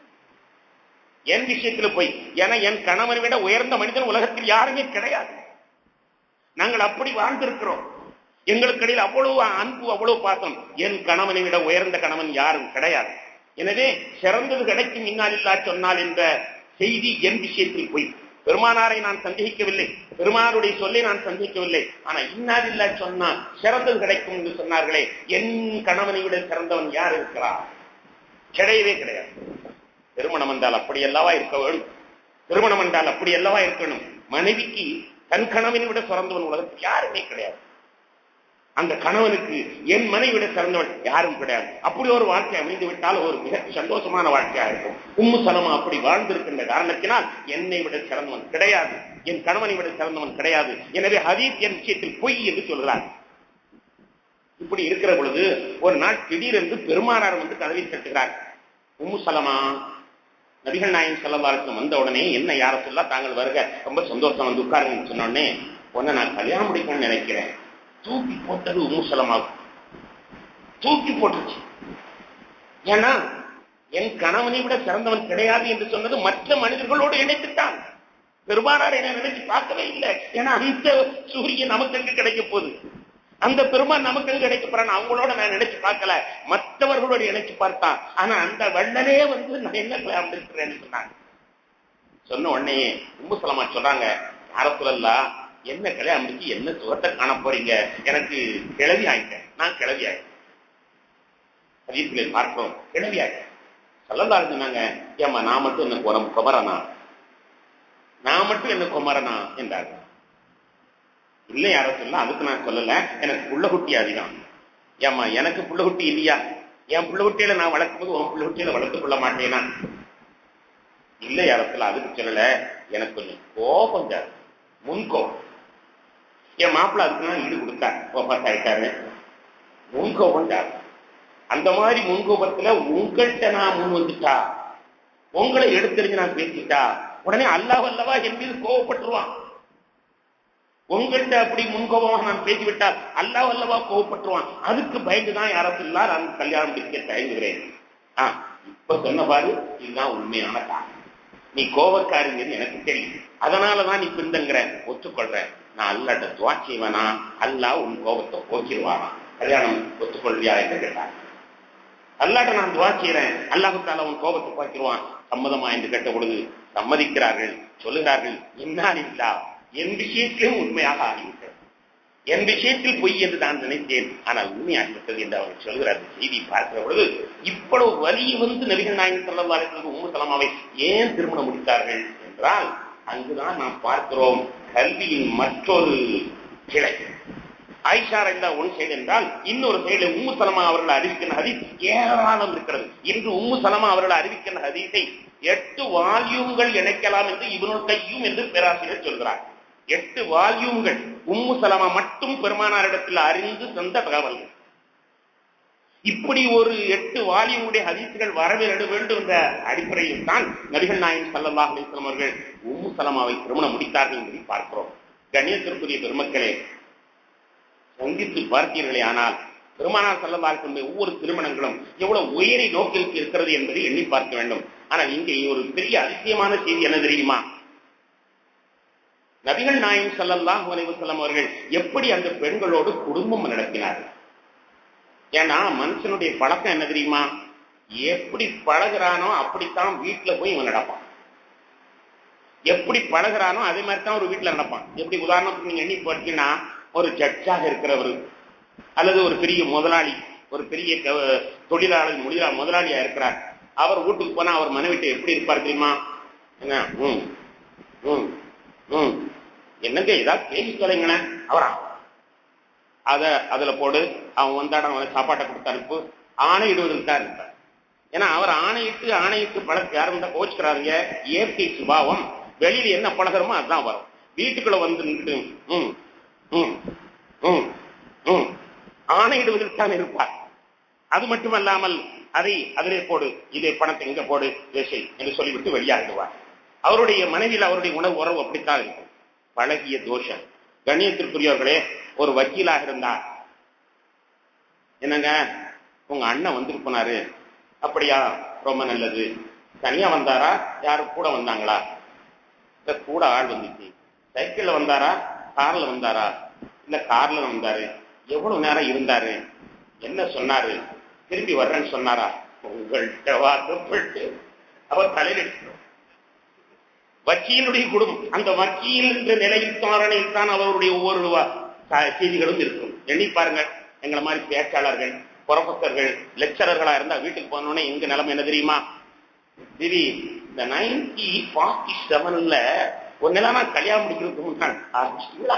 என் விஷயத்துல போய் ஏன்னா என் கணவனை விட உயர்ந்த மனிதன் உலகத்தில் யாருமே கிடையாது நாங்கள் அப்படி வாழ்ந்திருக்கிறோம் எங்களுக்கு இடையில் அவ்வளவு அன்பு அவ்வளவு பாசம் என் கணவனை விட உயர்ந்த கணவன் யாரும் கிடையாது எனவே சிறந்தது கிடைக்கும் இன்னாலில்லா சொன்னால் என்ற செய்தி என் விஷயத்தில் போய் பெருமானாரை நான் சந்தேகிக்கவில்லை பெருமானுடைய சொல்லை நான் சந்தேகிக்கவில்லை ஆனா இன்னாலில்லா சொன்னா சிறந்தது கிடைக்கும் என்று சொன்னார்களே என் கணவனை விட சிறந்தவன் யார் இருக்கிறார் கிடையவே கிடையாது திருமணம் என்றால் அப்படி அல்லவா இருக்க வேண்டும் திருமணம் என்றால் அப்படி அல்லவா இருக்கணும் மனைவிக்கு தன் கணவனை விட சிறந்தவன் உலகத்தில் யாருமே கிடையாது அந்த கணவனுக்கு என் மனைவி விட சிறந்தவன் யாரும் கிடையாது அப்படி ஒரு வாழ்க்கை அமைந்து விட்டால் ஒரு மிக சந்தோஷமான வாழ்க்கையா இருக்கும் உம்மு சலமா அப்படி வாழ்ந்திருக்கின்ற காரணத்தினால் என்னை விட சிறந்தவன் கிடையாது என் கணவனை விட சிறந்தவன் கிடையாது எனவே ஹதீஸ் என் விஷயத்தில் பொய் என்று சொல்கிறார் இப்படி இருக்கிற பொழுது ஒரு நாள் திடீரென்று பெருமானார் வந்து கதவை தட்டுகிறார் உம்மு சலமா நபிகள் நாயகம் செல்லவாரத்தில் வந்த உடனே என்ன யார சொல்ல தாங்கள் வருக ரொம்ப சந்தோஷம் வந்து உட்காருங்கன்னு சொன்ன உடனே உன்னை நான் கல்யாணம் முடிக்கணும்னு நினைக்கிறேன் தூக்கி போட்டது உம்மு சலமாகும் தூக்கி போட்டுச்சு ஏன்னா என் கணவனை விட சிறந்தவன் கிடையாது என்று சொன்னது மற்ற மனிதர்களோடு இணைத்துட்டான் பெருமானார் என்ன நினைச்சு பார்க்கவே இல்லை ஏன்னா அந்த சூரியன் நமக்கு எங்க கிடைக்க போகுது அந்த பெருமான் நமக்கு எங்க கிடைக்க போறான் அவங்களோட நான் நினைச்சு பார்க்கல மற்றவர்களோட இணைச்சு பார்த்தான் ஆனா அந்த வள்ளலே வந்து நான் என்ன கல்யாணம் இருக்கிறேன்னு சொன்னாங்க சொன்ன உடனே உம்புசலமா சொல்றாங்க யார சொல்லலாம் என்ன கல்யாணம் முடிச்சு என்ன சுகத்தை காண போறீங்க எனக்கு கிளவி ஆயிட்டேன் நான் கிளவி ஆயிட்டேன் அதீசிலே பார்க்கிறோம் கிளவி ஆயிட்டேன் சொல்லலாம் சொன்னாங்க ஏமா நான் மட்டும் என்ன குரம் குமரனா நான் மட்டும் என்ன குமரனா என்றார்கள் இல்லை யார சொல்ல அதுக்கு நான் சொல்லல எனக்கு புள்ள குட்டி அதிகம் ஏமா எனக்கு புள்ள குட்டி இல்லையா என் புள்ள குட்டியில நான் வளர்க்கும் போது உன் புள்ள குட்டியில வளர்த்துக் கொள்ள மாட்டேனா இல்லை யார சொல்ல அதுக்கு சொல்லல எனக்கு கொஞ்சம் கோபம் ஜாஸ்தி முன்கோபம் என் மாப்பிள்ள அதுக்கு நான் ஈடு கொடுத்தார் கோபாஸ் ஆயிட்டாரு முன்கோபம் ஜாஸ்தி அந்த மாதிரி முன்கோபத்துல உங்கள்கிட்ட நான் முன் வந்துட்டா உங்களை எடுத்தறிஞ்சு நான் பேசிட்டா உடனே அல்லாஹ் அல்லவா என் மீது கோவப்பட்டுருவான் உங்கள்கிட்ட அப்படி முன்கோபமாக நான் பேசிவிட்டால் அல்லாஹ் அல்லவா கோவப்பட்டுருவான் அதுக்கு பயந்துதான் யாரத்தில்லா நான் கல்யாணம் முடிக்க தயங்குகிறேன் ஆ இப்ப சொன்ன பாரு இதுதான் உண்மையான காரணம் நீ கோபக்காரிங்கிறது எனக்கு தெரியும் அதனாலதான் நீ பிந்தங்கிற ஒத்துக்கொள்ற நான் அல்லாட்ட துவா செய்வேனா அல்லாஹ் உன் கோபத்தை போக்கிடுவானா கல்யாணம் ஒத்துக்கொள்றியா என்று கேட்டார் அல்லாட்ட நான் துவா செய்யறேன் அல்லாஹு தாலா உன் கோபத்தை போக்கிடுவான் சம்மதமா என்று கேட்ட பொழுது சம்மதிக்கிறார்கள் சொல்லுகிறார்கள் இன்னார் இல்லா என் விஷயத்திலும் உண்மையாக ஆகிவிட்டது என் விஷயத்தில் பொய் என்று நான் நினைத்தேன் ஆனால் உண்மையாகிவிட்டது என்று அவர் சொல்கிறார் செய்தி பார்க்கிற பொழுது இவ்வளவு வலி வந்து நபிகள் நாயகம் செல்லவார்கள் உம்மு சலமாவை ஏன் திருமணம் முடித்தார்கள் என்றால் அங்குதான் நாம் பார்க்கிறோம் கல்வியின் மற்றொரு கிளை ஆயிஷா ரயிலா ஒன் சைடு என்றால் இன்னொரு சைடு உம்மு சலமா அவர்கள் அறிவிக்கின்ற ஹதீஸ் ஏராளம் இருக்கிறது இன்று உம்மு சலமா அவர்கள் அறிவிக்கின்ற ஹதீஸை எட்டு வால்யூம்கள் இணைக்கலாம் என்று இவனுள் கையும் என்று பேராசிரியர் சொல்கிறார் எட்டு வால்யூம்கள் உம்மு சலமா மட்டும் பெருமானாரிடத்தில் அறிந்து தந்த தகவல்கள் இப்படி ஒரு எட்டு வால்யூமுடைய ஹதீசுகள் வரவேற வேண்டும் என்ற அடிப்படையில் தான் நபிகள் நாயகம் சல்லல்லாஹ் அலிஸ்லாம் அவர்கள் உம்மு சலமாவை திருமணம் முடித்தார்கள் என்பதை பார்க்கிறோம் கண்ணியத்திற்குரிய பெருமக்களே சந்தித்து பார்த்தீர்களே ஆனால் பெருமானார் செல்லவார்களுடைய ஒவ்வொரு திருமணங்களும் எவ்வளவு உயரை நோக்கில் இருக்கிறது என்பதை எண்ணி பார்க்க வேண்டும் ஆனால் இங்கே ஒரு பெரிய அதிசயமான செய்தி என்ன தெரியுமா நபிகள் நாயம் சல்லல்லாஹ் அலைவசல்லம் அவர்கள் எப்படி அந்த பெண்களோடு குடும்பம் நடத்தினார்கள் ஏன்னா மனுஷனுடைய பழக்கம் என்ன தெரியுமா எப்படி பழகிறானோ அப்படித்தான் வீட்டுல போய் இவன் நடப்பான் எப்படி பழகிறானோ அதே மாதிரி தான் ஒரு வீட்டுல நடப்பான் எப்படி உதாரணத்துக்கு நீங்க எண்ணி பார்த்தீங்கன்னா ஒரு ஜட்ஜாக இருக்கிறவர் அல்லது ஒரு பெரிய முதலாளி ஒரு பெரிய தொழிலாளர் முதலா முதலாளியா இருக்கிறார் அவர் வீட்டுக்கு போனா அவர் மனைவிட்ட எப்படி இருப்பார் தெரியுமா என்ன ம் ம் ம் என்னங்க ஏதாவது பேசி தொலைங்களேன் அவரா அத அதுல போடு அவன் வந்தாட அவன் சாப்பாட்டை கொடுத்து அனுப்பு ஆணையிடுவதற்கு தான் இருப்பார் ஏன்னா அவர் ஆணையிட்டு ஆணையிட்டு பழக்க யாரும் தான் கோச்சுக்கிறாருங்க இயற்கை சுபாவம் வெளியில என்ன பழகிறோமோ அதுதான் வரும் வீட்டுக்குள்ள வந்து நின்று ம் ம் ம் ம் ஆணையிடுவதற்கு தான் இருப்பார் அது மட்டுமல்லாமல் அதை அதிலே போடு இதே பணத்தை இங்க போடு தேசை என்று சொல்லிவிட்டு வெளியாகிடுவார் அவருடைய மனைவியில் அவருடைய உணவு உறவு அப்படித்தான் இருக்கும் பழகிய தோஷம் கண்ணியத்திற்குரியவர்களே ஒரு வக்கீலாக இருந்தார் என்னங்க உங்க அண்ணன் வந்துட்டு போனாரு அப்படியா ரொம்ப நல்லது தனியா வந்தாரா யாரும் கூட வந்தாங்களா இல்ல கூட ஆள் வந்துச்சு சைக்கிள்ல வந்தாரா கார்ல வந்தாரா இல்ல கார்ல வந்தாரு எவ்வளவு நேரம் இருந்தாரு என்ன சொன்னாரு திரும்பி வர்றேன்னு சொன்னாரா உங்கள்கிட்ட வாக்கப்பட்டு அவர் தலையில் வக்கீலுடைய குடும்பம் அந்த வக்கீல் என்ற நிலையில் தாரணையில் தான் அவருடைய ஒவ்வொரு செய்திகளும் இருக்கும் எண்ணி பாருங்க எங்களை மாதிரி பேச்சாளர்கள் ப்ரொஃபசர்கள் லெக்சரர்களா இருந்தா வீட்டுக்கு போனோடனே எங்க நிலைமை என்ன தெரியுமா திவி இந்த நைன்டி ஃபார்ட்டி செவன்ல ஒரு நிலை நான் கல்யாணம் முடிக்கிறதுக்கு முன்னாடி ஆரம்பிச்சிட்டீங்களா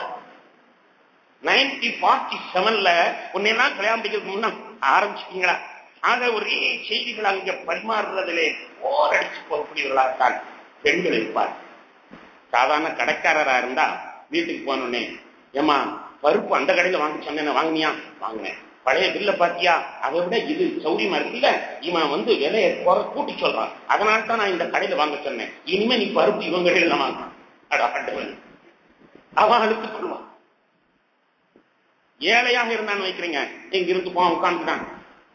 நைன்டி ஃபார்ட்டி செவன்ல உன்னெல்லாம் கல்யாணம் முடிக்கிறதுக்கு முன்னா ஆரம்பிச்சிட்டீங்களா ஆக ஒரே செய்திகள் அங்க பரிமாறுறதிலே போர் அடிச்சு போகக்கூடியவர்களாகத்தான் பெண்கள் இருப்பார் சாதாரண கடைக்காரரா இருந்தா வீட்டுக்கு போனோடனே ஏமா பருப்பு அந்த கடையில வாங்க சொன்னேன் வாங்கினியா வாங்கினேன் பழைய பில்ல பாத்தியா அதை விட இது சௌரியமா இருக்குல்ல இவன் வந்து விலையை குறை கூட்டி சொல்றான் அதனால தான் நான் இந்த கடையில வாங்க சொன்னேன் இனிமே நீ பருப்பு இவங்க கடையில வாங்க அவன் அழுத்துக் கொள்வான் ஏழையாக இருந்தான்னு வைக்கிறீங்க இங்க இருந்து போ உட்காந்துட்டான்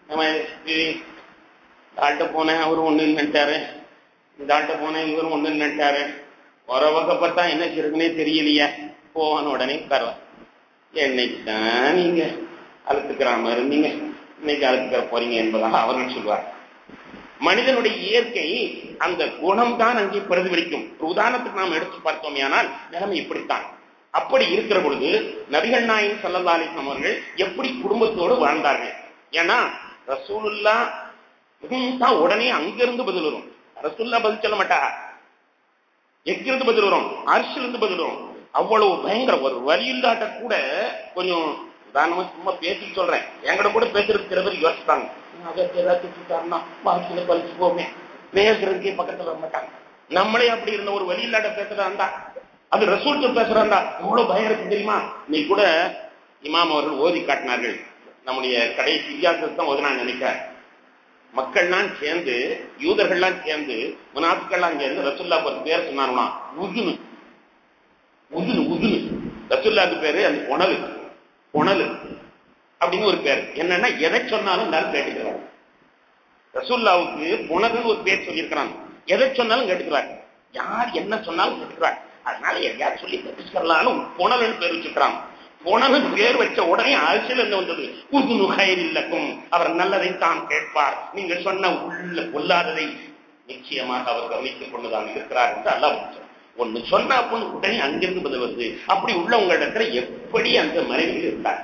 ஆள்கிட்ட போனேன் அவரு ஒண்ணு இல்லைன்ட்டாரு இந்த ஆள்கிட்ட போனேன் இவரும் ஒண்ணு இல்லைன்ட்டாரு ஒரு வகை பார்த்தா என்ன செய்யுதுன்னே தெரியலையே போவான உடனே தருவேன் என்னைக்கு தான் நீங்க அழுத்துக்கிறாம இருந்தீங்க இன்னைக்கு அழுத்துக்கிற போறீங்க என்பதாக அவர்கள் சொல்வார் மனிதனுடைய இயற்கை அந்த குணம் தான் அங்கே பிரதிபலிக்கும் ஒரு உதாரணத்துக்கு நாம் எடுத்து பார்த்தோம் ஆனால் நிலைமை இப்படித்தான் அப்படி இருக்கிற பொழுது நபிகள் நாயகம் சல்லா அலிஸ்லாம் அவர்கள் எப்படி குடும்பத்தோடு வாழ்ந்தார்கள் ஏன்னா ரசூலுல்லா தான் உடனே அங்கிருந்து பதில் வரும் ரசூல்லா பதில் சொல்ல மாட்டா எங்கிருந்து பதில் வரும் அரசிலிருந்து பதில் வரும் அவ்வளவு பயங்கர ஒரு வழியில்லாட்ட கூட கொஞ்சம் உதாரணமா சும்மா பேசி சொல்றேன் என்கிட்ட கூட பேசுறதுக்கு சில பேர் யோசிப்பாங்க வாழ்க்கையில பழிச்சு போமே பேசுறதுக்கே பக்கத்துல வர மாட்டாங்க நம்மளே அப்படி இருந்த ஒரு வழி இல்லாட்ட பேசுறாண்டா அது ரசூல்கள் பேசுறாண்டா எவ்வளவு பயம் இருக்கு தெரியுமா நீ கூட இமாம் அவர்கள் ஓதி காட்டினார்கள் நம்முடைய கடைசி வித்தியாசத்தை தான் ஓதி நான் நினைக்கிறேன் மக்கள்லாம் சேர்ந்து யூதர்கள்லாம் சேர்ந்து முனாஃபிக்கெல்லாம் சேர்ந்து ரசுல்லா ஒரு பேர் சொன்னாருன்னா உதுனு உதுனு உதுனு ரசுல்லாக்கு பேரு அந்த புனலு புனலு அப்படின்னு ஒரு பேர் என்னன்னா எதை சொன்னாலும் நான் கேட்டுக்கிறார் ரசுல்லாவுக்கு புனலுன்னு ஒரு பேர் சொல்லியிருக்கிறான் எதை சொன்னாலும் கேட்டுக்கிறார் யார் என்ன சொன்னாலும் கேட்டுக்கிறார் அதனால எதையாவது சொல்லி தப்பிச்சுக்கலாம்னு புனலுன்னு பேர் வச்சுக்கிறான் புனலு பேர் வச்ச உடனே அரசியல் என்ன வந்தது உது நுகையில் இல்லக்கும் அவர் நல்லதை தான் கேட்பார் நீங்கள் சொன்ன உள்ள கொல்லாததை நிச்சயமாக அவர் கவனித்துக் கொண்டுதான் இருக்கிறார் என்று அல்ல ஒன்னு சொன்ன அப்போ உடனே அங்கிருந்து பதில் வருது அப்படி உள்ளவங்களிடத்துல எப்படி அந்த மனைவியில் இருந்தார்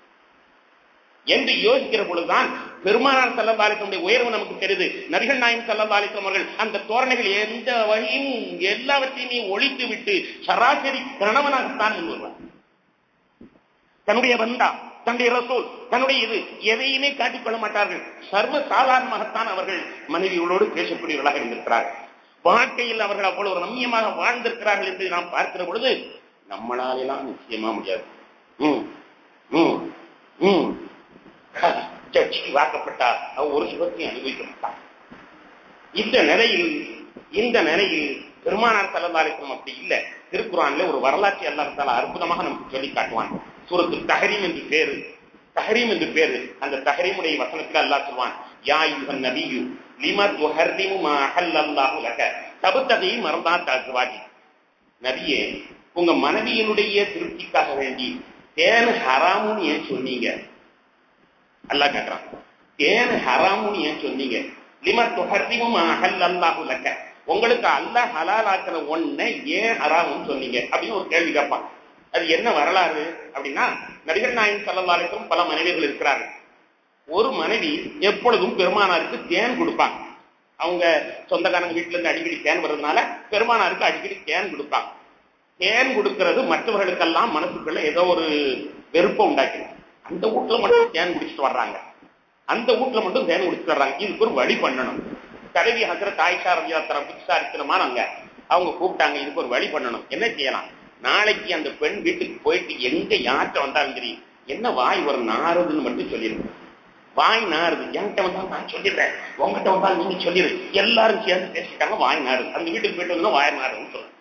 என்று யோசிக்கிற பொழுதுதான் பெருமானார் செல்லந்தாலிசனுடைய உயர்வு நமக்கு தெரியுது நபிகள் நாயம் செல்லந்தாலிசம் அவர்கள் அந்த தோரணைகள் எந்த வகையும் எல்லாவற்றையுமே ஒழித்து விட்டு சராசரி கணவனாகத்தான் முன் வருவார் தன்னுடைய வந்தா தன்னுடைய ரசூல் தன்னுடைய இது எதையுமே காட்டிக்கொள்ள மாட்டார்கள் சர்வ சாதாரணமாகத்தான் அவர்கள் மனைவிகளோடு பேசக்கூடியவர்களாக இருந்திருக்கிறார்கள் வாழ்க்கையில் அவர்கள் அவ்வளவு ரம்யமாக வாழ்ந்திருக்கிறார்கள் என்று நாம் பார்க்கிற பொழுது நம்மளாலெல்லாம் நிச்சயமா முடியாது ம் ம் ம் சர்ச்சைக்கு வாக்கப்பட்டார் அவர் ஒரு சுகத்தையும் அனுபவிக்க மாட்டார் இந்த நிலையில் இந்த நிலையில் பெருமானார் தலந்தாலிசம் அப்படி இல்ல திருக்குறான்ல ஒரு வரலாற்றை அல்லாஹால அற்புதமாக நமக்கு சொல்லி காட்டுவான் சூரத்து தஹரீம் என்று பேரு தஹரீம் என்று பேரு அந்த தஹரீமுடைய வசனத்தில் அல்லாஹ் சொல்வான் யா யுகன் நபியு லிமா துஹர்ரிமு மா அஹல்லல்லாஹு லக தபுத்தகை மறந்தா தாக்குவாகி நபியே உங்க மனைவியினுடைய திருப்திக்காக வேண்டி தேன் ஹராமுன்னு ஏன் சொன்னீங்க அல்லாஹ் கேட்கிறான் தேன் ஹராமுன்னு ஏன் சொன்னீங்க லிமா துஹர்ரிமு மா அஹல்லல்லாஹு லக உங்களுக்கு அல்லாஹ் ஹலால் ஆக்கிற ஒன்ன ஏன் ஹராமுன்னு சொன்னீங்க அப்படின்னு ஒரு கேள்வி கேட்பான் அது என்ன வரலாறு அப்படின்னா நடிகர் நாயன் சல்லல்லாலுக்கும் பல மனைவிகள் இருக்கிறார்கள் ஒரு மனைவி எப்பொழுதும் பெருமானாருக்கு தேன் கொடுப்பாங்க அவங்க சொந்தக்காரங்க வீட்டுல இருந்து அடிக்கடி தேன் வர்றதுனால பெருமானாருக்கு அடிக்கடி தேன் கொடுப்பாங்க தேன் கொடுக்கிறது மற்றவர்களுக்கெல்லாம் மனசுக்குள்ள ஏதோ ஒரு வெறுப்பை உண்டாக்கிடும் அந்த வீட்டுல மட்டும் தேன் குடிச்சிட்டு வர்றாங்க அந்த வீட்டுல மட்டும் தேன் குடிச்சிட்டு வர்றாங்க இதுக்கு ஒரு வழி பண்ணணும் கதவி ஹசர தாய்ஷா ரவியாத்திரம் விசாரிக்கணுமானாங்க அவங்க கூப்பிட்டாங்க இதுக்கு ஒரு வழி பண்ணணும் என்ன செய்யலாம் நாளைக்கு அந்த பெண் வீட்டுக்கு போயிட்டு எங்க யார்கிட்ட வந்தாலும் சரி என்ன வாய் ஒரு நாறுதுன்னு மட்டும் சொல்லிருக்கேன் வாய் நாறுது என்கிட்ட வந்தாலும் நான் சொல்லிடுறேன் உங்ககிட்ட வந்தாலும் நீங்க சொல்லிடு எல்லாரும் சேர்ந்து பேசிட்டாங்க வாய் நாறுது அந்த வீட்டுக்கு போயிட்டு வந்தா வாய் நாறுதுன்னு சொல்லுங்க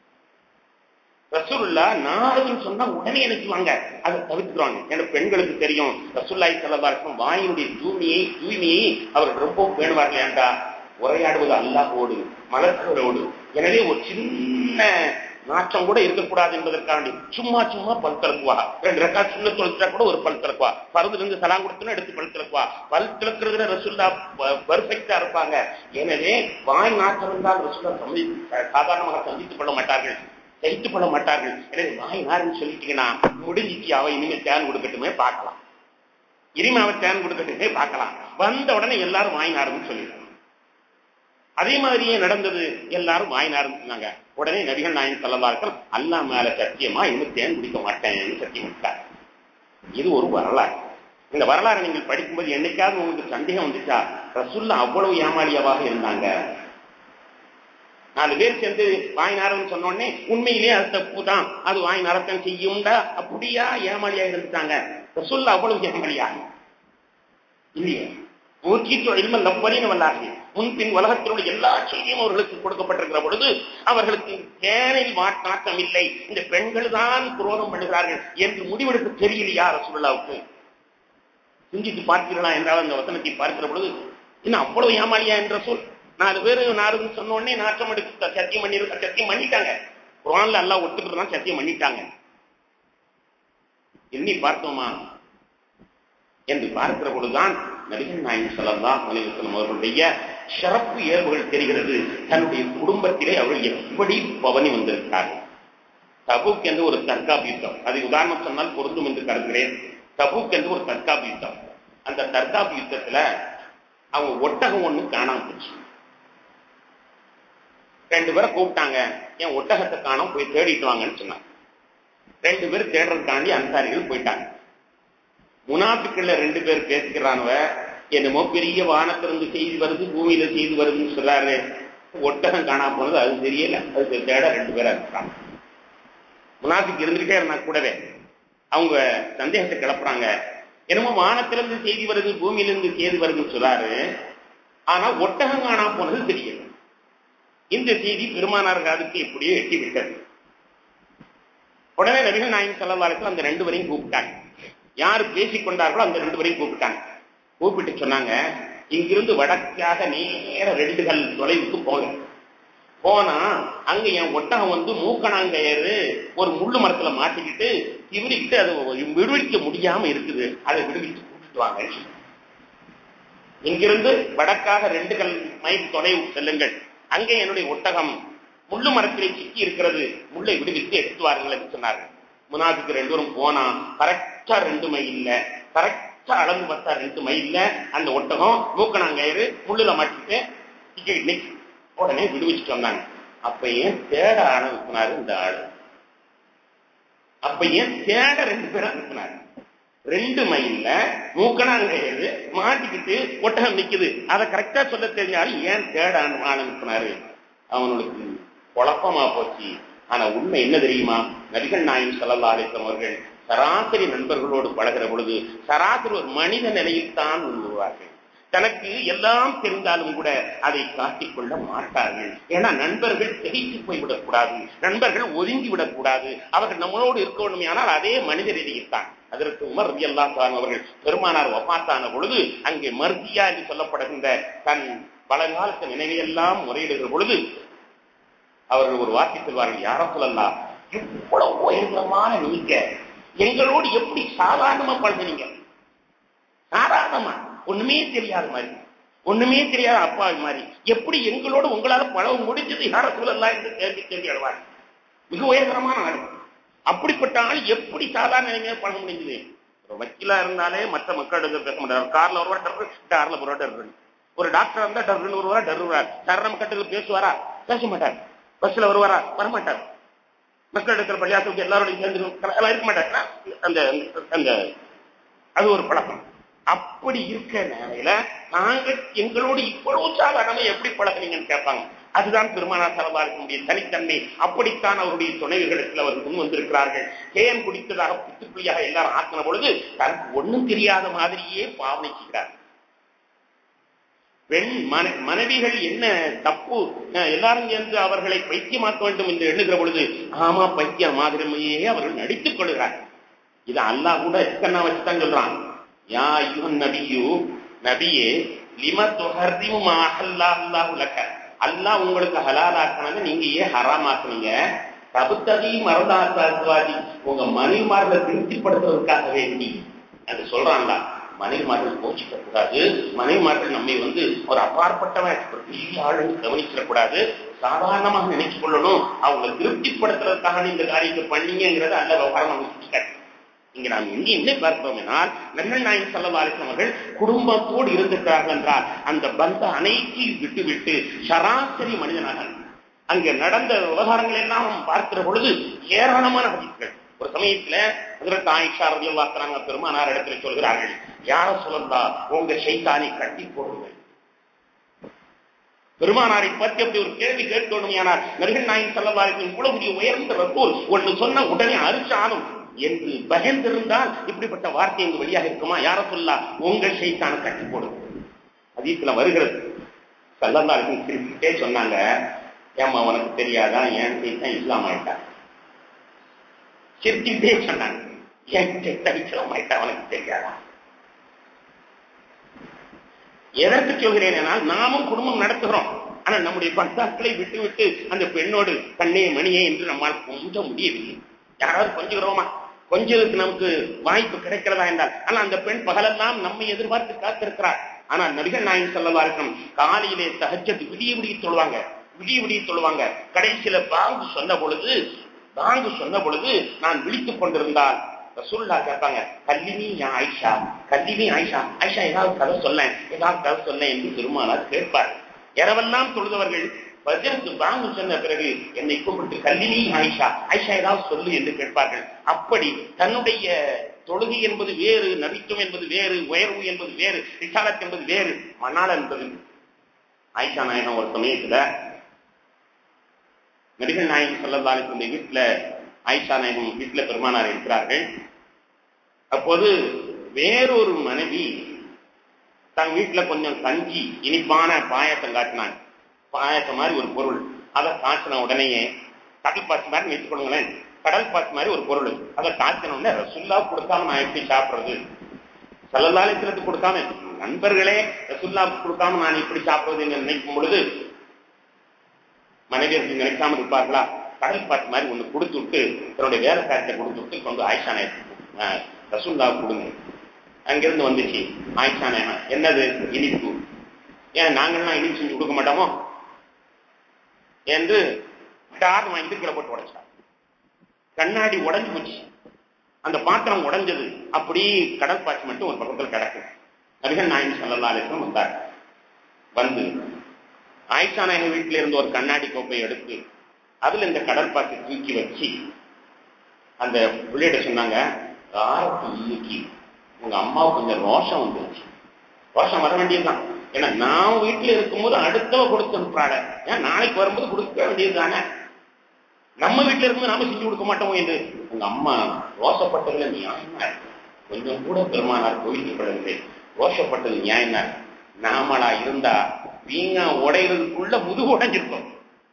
ரசூல்லா நாறுதுன்னு சொன்னா உடனே நினைச்சுவாங்க அதை தவிர்த்துருவாங்க ஏன்னா பெண்களுக்கு தெரியும் ரசூல்லாய் செல்லதாருக்கும் வாயினுடைய தூய்மையை தூய்மையை அவர்கள் ரொம்ப பேணுவார்கள் ஏண்டா உரையாடுவது அல்லாஹோடு மலர்களோடு எனவே ஒரு சின்ன நாற்றம் கூட இருக்கக்கூடாது என்பதற்காண்டி சும்மா சும்மா பல் திறக்குவா ரெண்டு ரெக்கா சுண்ண தொழுத்தா கூட ஒரு பல் திறக்குவா பருதுல இருந்து சலாம் கொடுத்தோன்னு எடுத்து பல் திறக்குவா பல் திறக்கிறதுல ரசுல்லா பர்ஃபெக்டா இருப்பாங்க எனவே வாய் நாற்றம் இருந்தால் ரசுல்லா சந்தி சாதாரணமாக சந்தித்துக் கொள்ள மாட்டார்கள் சகித்துக் கொள்ள மாட்டார்கள் எனவே வாய் நாருன்னு சொல்லிட்டீங்கன்னா முடிஞ்சிச்சு அவ இனிமேல் தேன் கொடுக்கட்டுமே பார்க்கலாம் இனிமே அவ தேன் கொடுக்கட்டுமே பார்க்கலாம் வந்த உடனே எல்லாரும் வாய் நாருன்னு சொல்லிடுறாங்க அதே மாதிரியே நடந்தது எல்லாரும் வாயினாரும் சொன்னாங்க உடனே நபிகள் நாயன் சொல்லலார்கள் அல்லா மேல சத்தியமா இன்னும் தேன் குடிக்க மாட்டேன்னு சத்தியம் விட்டார் இது ஒரு வரலாறு இந்த வரலாறு நீங்கள் படிக்கும்போது என்னைக்காவது உங்களுக்கு சந்தேகம் வந்துச்சா ரசுல்லா அவ்வளவு ஏமாளியாவாக இருந்தாங்க நாலு பேர் சேர்ந்து வாய் நாரம் சொன்னோடனே உண்மையிலேயே அது தப்பு தான் அது வாய் நரத்தம் செய்யும்டா அப்படியா ஏமாளியா இருந்துட்டாங்க ரசுல்லா அவ்வளவு ஏமாளியா இல்லையே ஊற்றிட்டு இல்ம லவ்வலின் வல்லாகி முன்பின் உலகத்தினுடைய எல்லா செய்தியும் அவர்களுக்கு கொடுக்கப்பட்டிருக்கிற பொழுது அவர்களுக்கு தேனில் நாட்டம் இல்லை இந்த பெண்கள் தான் குரோதம் பண்ணுகிறார்கள் என்று முடிவெடுக்க தெரியலையா ரசூல்லாவுக்கு சிந்தித்து பார்க்கிறீர்களா என்றால் அந்த வசனத்தை பார்க்கிற பொழுது இன்னும் அவ்வளவு ஏமாளியா என்ற சொல் நாலு பேர் நாலுன்னு சொன்ன உடனே நாற்றம் எடுத்து சத்தியம் பண்ணி சத்தியம் பண்ணிட்டாங்க குரான்ல எல்லாம் ஒத்துக்கிறதா சத்தியம் பண்ணிட்டாங்க எண்ணி பார்த்தோமா என்று பார்க்கிற பொழுதுதான் நபிகள் நாயகம் சல்லா அலிவசலம் அவர்களுடைய சிறப்பு இயல்புகள் தெரிகிறது தன்னுடைய குடும்பத்திலே அவர்கள் எப்படி பவனி வந்திருக்கிறார்கள் தபுக் என்று ஒரு தற்காப்பு யுத்தம் அது உதாரணம் சொன்னால் பொருந்தும் என்று கருதுகிறேன் தபுக் என்று ஒரு தற்காப்பு யுத்தம் அந்த தற்காப்பு யுத்தத்துல அவங்க ஒட்டகம் ஒண்ணு காணாம போச்சு ரெண்டு பேரை கூப்பிட்டாங்க என் ஒட்டகத்தை காணாம போய் தேடிட்டு வாங்கன்னு சொன்னாங்க ரெண்டு பேர் தேடுறதுக்காண்டி அன்சாரிகள் போயிட்டாங்க முனாபிக்கல்ல ரெண்டு பேர் பேசுகிறானவ என்னமோ பெரிய வானத்திலிருந்து செய்தி வருது பூமியில செய்தி வருதுன்னு சொல்றாரு ஒட்டகம் காணாம போனது அது தெரியல அது தேட ரெண்டு பேரா இருக்கிறாங்க முனாபிக்கு இருந்துகிட்டே இருந்தா கூடவே அவங்க சந்தேகத்தை கிளப்புறாங்க என்னமோ வானத்திலிருந்து செய்தி வருது பூமியிலிருந்து செய்தி வருதுன்னு சொல்றாரு ஆனா ஒட்டகம் காணாம போனது தெரியல இந்த செய்தி பெருமானார் காதுக்கு எப்படியோ எட்டி விட்டது உடனே நபிகள் நாயகம் செல்லவாரத்தில் அந்த ரெண்டு வரையும் கூப்பிட்டாங்க யார் பேசிக் கொண்டார்களோ அந்த ரெண்டு வரையும் கூப்பிட்டாங்க கூப்பிட்டு சொன்னாங்க இங்கிருந்து வடக்காக நேர ரெண்டுகள் தொலைவுக்கு போங்க போனா அங்க என் ஒட்டகம் வந்து மூக்கணாங்கயறு ஒரு முள்ளு மரத்துல மாட்டிக்கிட்டு திவிரிக்கிட்டு அது விடுவிக்க முடியாம இருக்குது அதை விடுவிச்சு கூட்டிட்டு வாங்க இங்கிருந்து வடக்காக ரெண்டு கல் மைல் தொலைவு செல்லுங்கள் அங்கே என்னுடைய ஒட்டகம் முள்ளு மரத்திலே சிக்கி இருக்கிறது முள்ளை விடுவித்து எடுத்து வாருங்கள் என்று சொன்னார்கள் முனாதுக்கு ரெண்டு பேரும் போனா கரெக்டா ரெண்டு மைல்ல கரெக்டா அளந்து பார்த்தா ரெண்டு மைல்ல அந்த ஒட்டகம் மூக்கணாங்கயிறு முள்ளுல மாட்டிட்டு சிக்கிட்டு உடனே விடுவிச்சுட்டு வந்தாங்க அப்ப ஏன் தேட அனுப்பினாரு இந்த ஆளு அப்ப ஏன் தேட ரெண்டு பேரும் அனுப்பினாரு ரெண்டு மைல்ல மூக்கணாங்கயிறு மாட்டிக்கிட்டு ஒட்டகம் நிக்குது அதை கரெக்டா சொல்ல தெரிஞ்சாலும் ஏன் தேட அனுப்பினாரு அவனுக்கு குழப்பமா போச்சு ஆனா உண்மை என்ன தெரியுமா நபிகள் நாயம் சல்லா அலிஸ்லாம் அவர்கள் சராசரி நண்பர்களோடு பழகிற பொழுது சராசரி ஒரு மனித நிலையில் தான் உருவார்கள் தனக்கு எல்லாம் தெரிந்தாலும் கூட அதை காட்டிக்கொள்ள மாட்டார்கள் ஏன்னா நண்பர்கள் திகைத்து போய்விடக்கூடாது நண்பர்கள் ஒதுங்கி விடக்கூடாது அவர்கள் நம்மளோடு இருக்க வேண்டும் ஆனால் அதே மனித ரீதியில் தான் அதற்கு உமர் ரலியல்லா அவர்கள் பெருமானார் ஒப்பாத்தான பொழுது அங்கே மர்தியா என்று சொல்லப்படுகின்ற தன் பழங்காலத்து நினைவையெல்லாம் முறையிடுகிற பொழுது அவர்கள் ஒரு வார்த்தை சொல்வார்கள் யார சொல்லலாம் எவ்வளவு உயர்ந்தமான நீங்க எங்களோடு எப்படி சாதாரணமா பழகுனீங்க சாதாரணமா ஒண்ணுமே தெரியாத மாதிரி ஒண்ணுமே தெரியாத அப்பா மாதிரி எப்படி எங்களோடு உங்களால பழக முடிஞ்சது யார சொல்லலாம் என்று கேள்வி கேள்வி அழுவார் மிக உயர்தரமான ஆள் அப்படிப்பட்ட ஆள் எப்படி சாதாரண நிலைமையில பழக முடிஞ்சது ஒரு வக்கீலா இருந்தாலே மற்ற மக்களிடம் பேச மாட்டார் கார்ல ஒருவா டர்ரு கார்ல ஒரு டர்ரு ஒரு டாக்டர் இருந்தா டர்ருன்னு ஒருவா டர்ருவார் சரணம் கட்டத்தில் பேசுவாரா பேச மாட்டார் பஸ்ல வருவாரா வரமாட்டார் மக்களிடத்தில் பள்ளியாசலுக்கு எல்லாரோடையும் சேர்ந்து இருக்க மாட்டார் அந்த அந்த அது ஒரு பழக்கம் அப்படி இருக்க நிலையில நாங்கள் எங்களோடு இவ்வளவு சாதாரணமா எப்படி பழகினீங்கன்னு கேட்பாங்க அதுதான் பெருமானார் சலபாரத்தினுடைய தனித்தன்மை அப்படித்தான் அவருடைய துணைவர்களுக்கு அவர்கள் முன் வந்திருக்கிறார்கள் தேன் குடித்ததாக புத்துப்புள்ளியாக எல்லாரும் ஆக்கின பொழுது தனக்கு ஒண்ணும் தெரியாத மாதிரியே பாவனை செய்கிறார் பெண் மனைவிகள் என்ன தப்பு எல்லாரும் சேர்ந்து அவர்களை பைத்தியமாக்க வேண்டும் என்று எண்ணுகிற பொழுது ஆமா பைத்தியம் மாதிரியே அவர்கள் நடித்துக் கொள்கிறார் இது அல்லாஹ் கூட எத்தனை வச்சுதான் சொல்றான் யா ஐயுன் நபியு நபியே லிம துஹர்ரிமு மா அல்லாஹ் லக்க அல்லாஹ் உங்களுக்கு ஹலால் ஆக்கினது நீங்க ஏன் ஹராம் ஆக்குனீங்க தபுத்ததி மரதாசாதி உங்க மனைவிமார்களை திருப்திப்படுத்துவதற்காக வேண்டி அது சொல்றான்ல மனைவிமார்கள் கோச்சிக்க கூடாது மனைவிமார்கள் நம்மை வந்து ஒரு அப்பாற்பட்டவன் ஒரு பெரிய ஆளுன்னு கவனிச்சிடக்கூடாது சாதாரணமாக நினைச்சு கொள்ளணும் அவங்களை திருப்திப்படுத்துறதுக்காக இந்த காரியத்தை பண்ணீங்கிறத அல்ல விவகாரம் அவங்க சுட்டிக்காட்டு இங்க நாம் இங்கே என்ன பார்க்கிறோம் என்றால் நபிகள் நாயகம் சல்லவாரிசம் அவர்கள் குடும்பத்தோடு இருந்திருக்கிறார்கள் என்றால் அந்த பந்த அனைத்தையும் விட்டுவிட்டு சராசரி மனிதனாக அங்கே நடந்த விவகாரங்கள் எல்லாம் பார்க்கிற பொழுது ஏராளமான ஹதீஸ்கள் ஒரு சமயத்துல அதற்கு ஆயிஷா ரதி வாக்குறாங்க பெருமானார் இடத்துல சொல்கிறார்கள் யார சொல்லா உங்க சைத்தானை கட்டி போடுங்கள் பெருமானாரை பற்றி அப்படி ஒரு கேள்வி கேட்கணும் ஆனால் நபிகள் நாயகம் சல்லவாரிசம் இவ்வளவு உயர்ந்த ரசூல் ஒன்று சொன்ன உடனே அரிச்சானும் என்று பயந்திருந்தால் இப்படிப்பட்ட வார்த்தை எங்க வெளியாக இருக்குமா யார சொல்லா உங்கள் சைத்தான கட்டி போடும் அதீத்துல வருகிறது சல்லந்தாருக்கும் திருப்பிட்டே சொன்னாங்க ஏமா உனக்கு தெரியாதா என் சைத்தான் இஸ்லாம் ஆயிட்டா சிரிச்சுக்கிட்டே சொன்னாங்க என் சைத்தான் இஸ்லாம் ஆயிட்டா உனக்கு தெரியாதா எதற்கு சொல்கிறேன் என்னால் நாமும் குடும்பம் நடத்துகிறோம் ஆனா நம்முடைய பந்தாக்களை விட்டு விட்டு அந்த பெண்ணோடு கண்ணே மணியே என்று நம்மால் கொஞ்ச முடியவில்லை யாராவது கொஞ்சுகிறோமா கொஞ்சத்துக்கு நமக்கு வாய்ப்பு கிடைக்கிறதா என்றால் ஆனா அந்த பெண் பகலெல்லாம் நம்மை எதிர்பார்த்து காத்திருக்கிறார் ஆனால் நபிகள் நாயகம் சொல்லவா இருக்கும் காலையிலே தகச்சது விடிய விடிய சொல்லுவாங்க விடிய விடிய சொல்லுவாங்க கடைசியில பாங்கு சொன்ன பொழுது பாங்கு சொன்ன பொழுது நான் விழித்துக் கொண்டிருந்தால் ரசூல்லா கேட்பாங்க கல்லினி ஆயிஷா கல்லினி ஆயிஷா ஆயிஷா ஏதாவது கதை சொல்ல ஏதாவது கதை சொல்ல என்று பெருமானார் கேட்பார் இரவெல்லாம் தொழுதவர்கள் பஜருக்கு பாங்கு சொன்ன பிறகு என்னை கூப்பிட்டு கல்லினி ஆயிஷா ஆயிஷா ஏதாவது சொல்லு என்று கேட்பார்கள் அப்படி தன்னுடைய தொழுகை என்பது வேறு நபித்துவம் என்பது வேறு உயர்வு என்பது வேறு விசாலத் என்பது வேறு மணால் என்பது ஆயிஷா நாயகம் ஒரு சமயத்துல நடிகர் நாயகம் சொல்லதாலுடைய வீட்டுல ஆயிஷா நாயகம் வீட்டுல பெருமானார் இருக்கிறார்கள் அப்போது வேறொரு மனைவி தன் வீட்டுல கொஞ்சம் கஞ்சி இனிப்பான பாயசம் காட்டினாங்க பாயசம் மாதிரி ஒரு பொருள் அதை காட்டின உடனேயே கடல் பாசி மாதிரி வச்சுக்கொள்ளுங்களேன் கடல் பாத்து மாதிரி ஒரு பொருள் அதை காய்ச்சணும்னு ரசுல்லா கொடுக்காம நான் எப்படி சாப்பிடுறது சல்லல்லாலயத்திற்கு கொடுக்காம நண்பர்களே ரசுல்லாவுக்கு கொடுக்காம நான் இப்படி சாப்பிடுவது என்று நினைக்கும் பொழுது மனைவியர்கள் நினைக்காம இருப்பார்களா கடல் பாட்டு மாதிரி ஒண்ணு கொடுத்து விட்டு தன்னுடைய வேலைக்காரத்தை கொடுத்து விட்டு கொண்டு ஆயிஷா நாயகம் ரசுல்லாவுக்கு கொடுங்க அங்கிருந்து வந்துச்சு ஆயிஷா நாயகம் என்னது இனிப்பு ஏன் நாங்கள்லாம் இனிப்பு செஞ்சு கொடுக்க மாட்டோமோ என்று டார் வாங்கிட்டு கீழே போட்டு உடைச்சார் கண்ணாடி உடைஞ்சு போச்சு அந்த பாத்திரம் உடைஞ்சது அப்படி கடல் பாய்ச்சி மட்டும் ஒரு பக்கத்தில் கிடக்கு நபிகள் நாயகம் சல்லா அலிஸ்லம் வந்தார் வந்து ஆயிஷா நாயகம் வீட்டில இருந்து ஒரு கண்ணாடி கோப்பை எடுத்து அதுல இந்த கடல் பாய்ச்சி தூக்கி வச்சு அந்த பிள்ளைகிட்ட சொன்னாங்க யாருக்கு இன்னைக்கு உங்க அம்மா கொஞ்சம் ரோஷம் வந்துருச்சு ரோஷம் வர வேண்டியதுதான் ஏன்னா நான் வீட்டுல இருக்கும்போது அடுத்தவ கொடுத்து அனுப்புறாங்க ஏன் நாளைக்கு வரும்போது கொடுக்க வேண்டியது தானே நம்ம வீட்டுல இருக்கும்போது நாம செஞ்சு கொடுக்க மாட்டோம் என்று உங்க அம்மா ரோசப்பட்டதுல நியாயமா இருக்கு கொஞ்சம் கூட பெருமானார் கோவிக்கப்படவில்லை ரோஷப்பட்டது நியாயமா இருக்கு நாமளா இருந்தா வீங்க உடைகிறதுக்குள்ள முதுகு உடைஞ்சிருக்கும்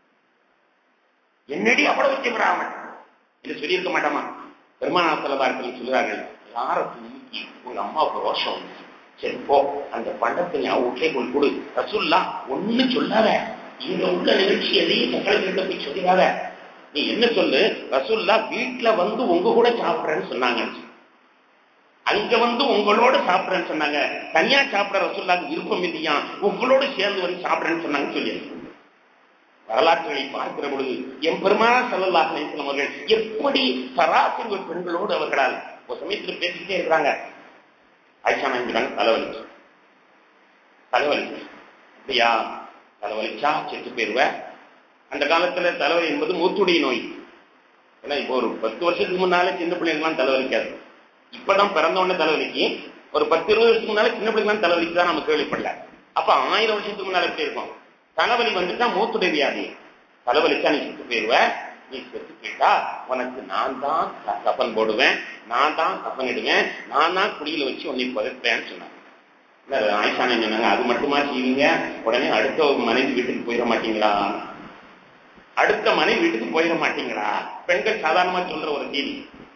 என்னடி அவ்வளவு வச்சுக்கிறாமன் என்று சொல்லியிருக்க மாட்டாமா பெருமானார் செலவார்கள் சொல்கிறார்கள் யார தூக்கி உங்க அம்மாவுக்கு ரோஷம் வந்துச்சு சரி போ அந்த பண்டத்தை நீ வீட்டிலே கொண்டு கொடு ரசுல்லா ஒண்ணு சொல்லாத இங்க உள்ள நிகழ்ச்சி எதையும் சக்கரத்திட்ட போய் சொல்லிடாத நீ என்ன சொல்லு ரசுல்லா வீட்டுல வந்து உங்க கூட சாப்பிடுறேன்னு சொன்னாங்க அங்க வந்து உங்களோட சாப்பிடுறேன்னு சொன்னாங்க தனியா சாப்பிட ரசுல்லாக்கு விருப்பம் இல்லையா உங்களோட சேர்ந்து வந்து சாப்பிடுறேன்னு சொன்னாங்க சொல்லி வரலாற்றுகளை பார்க்கிற பொழுது எம் பெருமான செல்லல்லாக நினைக்கும் அவர்கள் எப்படி சராசரி பெண்களோடு அவர்களால் ஒரு சமயத்தில் பேசிக்கிட்டே இருக்கிறாங்க ஆயிஷா நினைக்கிறாங்க தலைவலி தலைவலி அப்படியா தலைவலிச்சா செத்து போயிருவ அந்த காலத்துல தலைவலி என்பது மூத்துடைய நோய் ஏன்னா இப்போ ஒரு பத்து வருஷத்துக்கு முன்னாலே சின்ன பிள்ளைங்களாம் தலைவலிக்காது இப்பதான் பிறந்த உடனே தலைவலிக்கு ஒரு பத்து இருபது வருஷத்துக்கு முன்னாலே சின்ன பிள்ளைங்களாம் தலைவலிக்கு தான் நம்ம கேள்விப்படல அப்ப ஆயிரம் வருஷத்துக்கு முன்னால எப்படி இருக்கும் தலைவலி வந்துட்டா மூத்துடைய வியாதி தலைவலிச்சா நீ செத்து போயிருவ நீ செத்து போயிட்டா உனக்கு நான் தான் கப்பன் போடுவேன் நான் தான் கப்பன் இடுவேன் நான் தான் குடியில வச்சு உன்னை புதைப்பேன்னு சொன்னாங்க ஆயிஷான சொன்னாங்க அது மட்டுமா செய்வீங்க உடனே அடுத்த மனைவி வீட்டுக்கு போயிட மாட்டீங்களா அடுத்த மனைவி வீட்டுக்கு போயிட மாட்டீங்களா பெண்கள் சாதாரணமா சொல்ற ஒரு செய்தி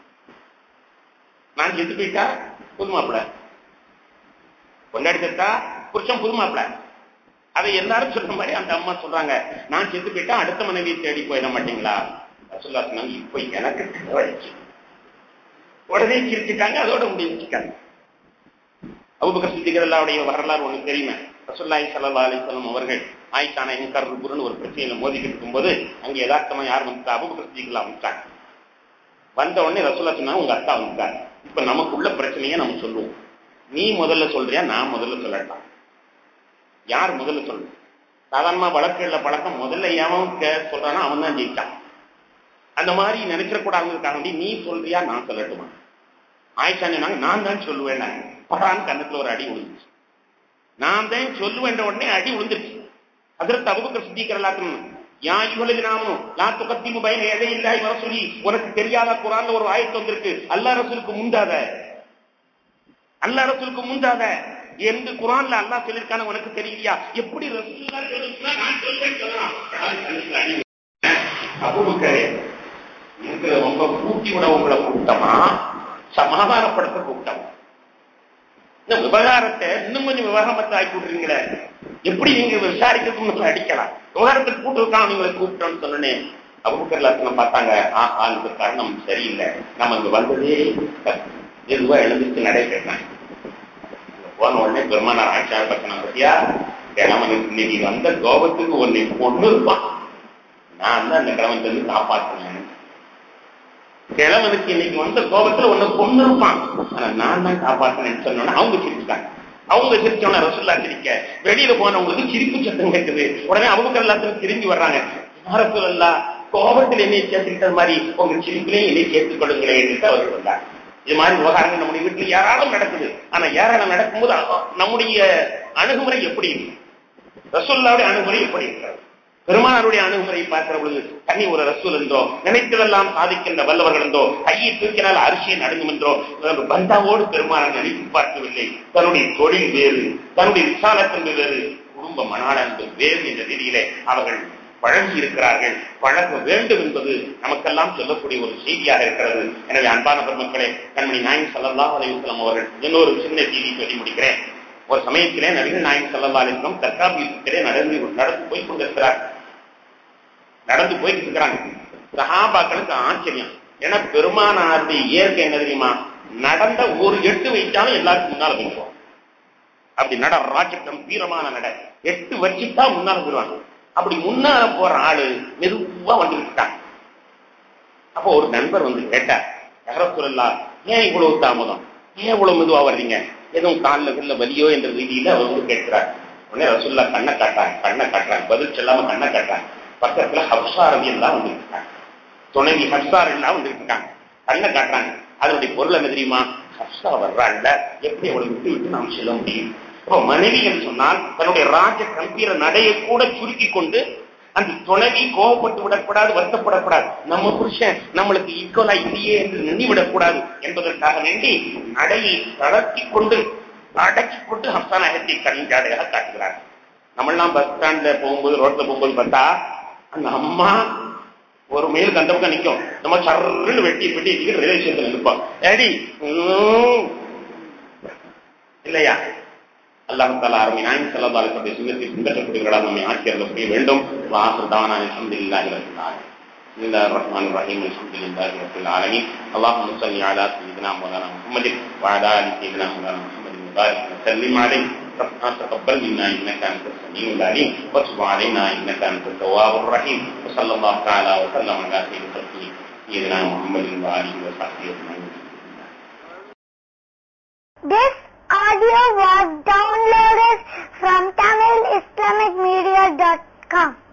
நான் செத்து போயிட்டா புது மாப்பிள கொண்டாடி செத்தா புருஷன் புது மாப்பிள அதை எல்லாரும் சொல்ற மாதிரி அந்த அம்மா சொல்றாங்க நான் செத்து போயிட்டா அடுத்த மனைவியை தேடி போயிட மாட்டீங்களா சொல்லா சொன்னாங்க இப்ப எனக்கு தேவைச்சு உடனே சிரிச்சுட்டாங்க அதோட முடிஞ்சுட்டாங்க அபுபக்கர் சித்திகரல்லாவுடைய வரலாறு ஒண்ணு தெரியுமே ரசுல்லாய் சல்லா அலிசல்லம் அவர்கள் ஆயிஷான கருப்புன்னு ஒரு பிரச்சனையில மோதிக்கிட்டு இருக்கும்போது அங்க யதார்த்தமா யார் வந்துட்டா அபுபக்கர் சித்திகளா வந்துட்டாங்க வந்த உடனே ரசுல்லா சொன்னா உங்க அத்தா வந்துட்டாங்க இப்ப நமக்குள்ள பிரச்சனையை நம்ம சொல்லுவோம் நீ முதல்ல சொல்றியா நான் முதல்ல சொல்லட்டான் யார் முதல்ல சொல்லு சாதாரணமா வழக்குல பழக்கம் முதல்ல எவன் சொல்றானோ அவன் தான் ஜெயிச்சான் அந்த மாதிரி நினைக்கிற கூடாதுக்காக வேண்டி நீ சொல்றியா நான் சொல்லட்டுமா ஆயிஷா சொன்னாங்க நான் தான் சொல்லுவேன் படான் கண்ணத்துல ஒரு அடி விழுந்துச்சு நான் தான் சொல்லுவேன் உடனே அடி விழுந்துருச்சு அதற்கு அபுபக்கர் சித்திக்கிறலாக்கும் யா இவளுக்கு நாமும் லா துக்கத்திமு பயன் எதை இல்லாய் வர சொல்லி உனக்கு தெரியாத குரான்ல ஒரு ஆயத்து வந்திருக்கு அல்லா ரசூலுக்கு முந்தாத அல்லா ரசூலுக்கு முந்தாத என்று குரான்ல அல்லா சொல்லிருக்கான உனக்கு தெரியலையா எப்படி ரசூலுல்லா சொல்லுன்னா நான் சொல்றேன்னு சொல்லலாம் அபூபக்கரே இருக்கிற ரொம்ப கூட்டி விட உங்களை கூட்டமா சமாதானப்படுத்த கூட்டமா இந்த விவகாரத்தை இன்னும் கொஞ்சம் விவகாரத்தை ஆக்கி விட்டுறீங்களே எப்படி நீங்க விசாரிக்கிறதுக்கு அடிக்கலாம் விவகாரத்துக்கு கூட்டுருக்கான் நீங்களை கூப்பிட்டோம்னு சொன்னேன் அபுபக்கர் லட்சணம் பார்த்தாங்க ஆஹா இந்த தருணம் சரியில்லை நம்ம இங்க வந்ததே எதுவா எழுந்துச்சு நடைபெறாங்க போன உடனே பெருமானார் ஆட்சியா பத்தின பத்தியா கிழவனுக்கு இன்னைக்கு வந்த கோபத்துக்கு ஒன்னை கொண்டு இருப்பான் நான் தான் அந்த கிழவன் இருந்து காப்பாற்றினேன் கிழவனுக்கு இன்னைக்கு வந்த கோபத்துல ஒன்னு கொண்டு இருப்பான் ஆனா நான் தான் காப்பாற்றினேன்னு சொன்னோன்னா அவங்க சிரிச்சுட்டாங்க அவங்க சிரிச்சோன்னா ரசுல்லா சிரிக்க வெளியில போனவங்களுக்கு சிரிப்பு சத்தம் கேட்குது உடனே அவங்க எல்லாத்துக்கும் திரும்பி வர்றாங்க ரசுல்லா கோபத்தில் என்னை சேர்த்துக்கிட்டது மாதிரி உங்க சிரிப்பிலையும் என்னை சேர்த்துக் கொள்ளுங்களேன் என்று அவர் சொன்னார் இது மாதிரி விவகாரங்கள் நம்முடைய வீட்டில் யாராலும் நடக்குது ஆனா யாராலும் நடக்கும்போது நம்முடைய அணுகுமுறை எப்படி இருக்கு ரசூல்லாவுடைய அணுகுமுறை எப்படி இருக்கிறது பெருமானாருடைய அணுகுமுறையை பார்க்கிற பொழுது தனி ஒரு ரசூல் என்றோ நினைத்ததெல்லாம் சாதிக்கின்ற வல்லவர்கள் என்றோ கையை தூக்கினால் அரிசியை நடுங்கும் என்றோ பந்தாவோடு பெருமானார் நினைத்து பார்க்கவில்லை தன்னுடைய தொழில் வேறு தன்னுடைய விசாலத்தன்பு வேறு குடும்ப மனாளன்பு வேறு என்ற ரீதியிலே அவர்கள் பழகி இருக்கிறார்கள் பழக வேண்டும் என்பது நமக்கெல்லாம் சொல்லக்கூடிய ஒரு செய்தியாக இருக்கிறது எனவே அன்பான பெருமக்களே கண்மணி நாயன் சல்லல்லா அலிவசலம் அவர்கள் இன்னொரு சின்ன செய்தி சொல்லி முடிக்கிறேன் ஒரு சமயத்திலே நபிகள் நாயன் சல்லல்லா அலிஸ்லம் தற்காப்பிலே நடந்து நடந்து போய் கொண்டிருக்கிறார் நடந்து போயிட்டு இருக்கிறாங்க சஹாபாக்களுக்கு ஆச்சரியம் ஏன்னா பெருமானாருடைய இயற்கை என்ன தெரியுமா நடந்த ஒரு எட்டு வைத்தாலும் எல்லாருக்கும் முன்னால போயிடுவோம் அப்படி நட ராஜ்யம் வீரமான நட எட்டு வச்சுட்டா முன்னால போயிடுவாங்க அப்படி முன்னால போற ஆளு மெதுவா வந்து விட்டாங்க அப்போ ஒரு நண்பர் வந்து கேட்டார் யாரோ சொல்லலாம் ஏன் இவ்வளவு தாமதம் ஏன் இவ்வளவு மெதுவா வர்றீங்க எதுவும் காலில் கல்ல வலியோ என்ற ரீதியில அவர் வந்து கேட்கிறார் உடனே ரசுல்லா கண்ணை காட்டுறாங்க கண்ணை காட்டுறாங்க பதில் சொல்லாம கண்ணை காட்டுறாங்க பக்கத்துல ஹப்சா ரவி எல்லாம் வந்துருக்காங்க துணைவி ஹப்சார் எல்லாம் வந்துருக்காங்க கண்ணை காட்டுறாங்க அதனுடைய பொருள் என்ன தெரியுமா ஹப்சா வர்றாங்க எப்படி அவளை விட்டு விட்டு நாம் செல்ல முடியும் இப்போ மனைவி என்று சொன்னால் தன்னுடைய ராஜ கம்பீர நடையை கூட சுருக்கி கொண்டு அந்த துணைவி கோபப்பட்டு விடக்கூடாது வருத்தப்படக்கூடாது நம்ம புருஷன் நம்மளுக்கு ஈக்குவலா இல்லையே என்று நினைவிடக்கூடாது என்பதற்காக வேண்டி நடையை தளர்த்தி கொண்டு அடக்கி கொண்டு ஹப்சா நகத்தை கண்காடையாக காட்டுகிறார் நம்மளாம் பஸ் ஸ்டாண்ட்ல போகும்போது ரோட்ல போகும்போது பார்த்தா அந்த அம்மா ஒரு மேல் அந்த பக்கம் நிக்கும் நம்ம சர்ன்னு வெட்டி வெட்டி ரயில்வே ஸ்டேஷன்ல நிற்போம் ஏடி இல்லையா அல்லாஹ் தாலா அருமை நாயன் செல்லா அலிசனுடைய சின்னத்தை பின்பற்றக்கூடியவர்களால் நம்மை ஆட்சி அருளக்கூடிய வேண்டும் வாசல் தானா அல்ஹம்துலில்லாஹி ரப்பில் ஆலமீன் بسم الله الرحمن الرحيم الحمد لله رب العالمين اللهم صل على سيدنا مولانا محمد وعلى ال سيدنا مولانا محمد وبارك وسلم عليه ربنا تقبل منا انك انت السميع العليم وتب علينا انك انت التواب الرحيم وصلى الله تعالى وسلم على سيد خلقه سيدنا محمد واله وصحبه اجمعين This audio was downloaded from TamilIslamicMedia.com.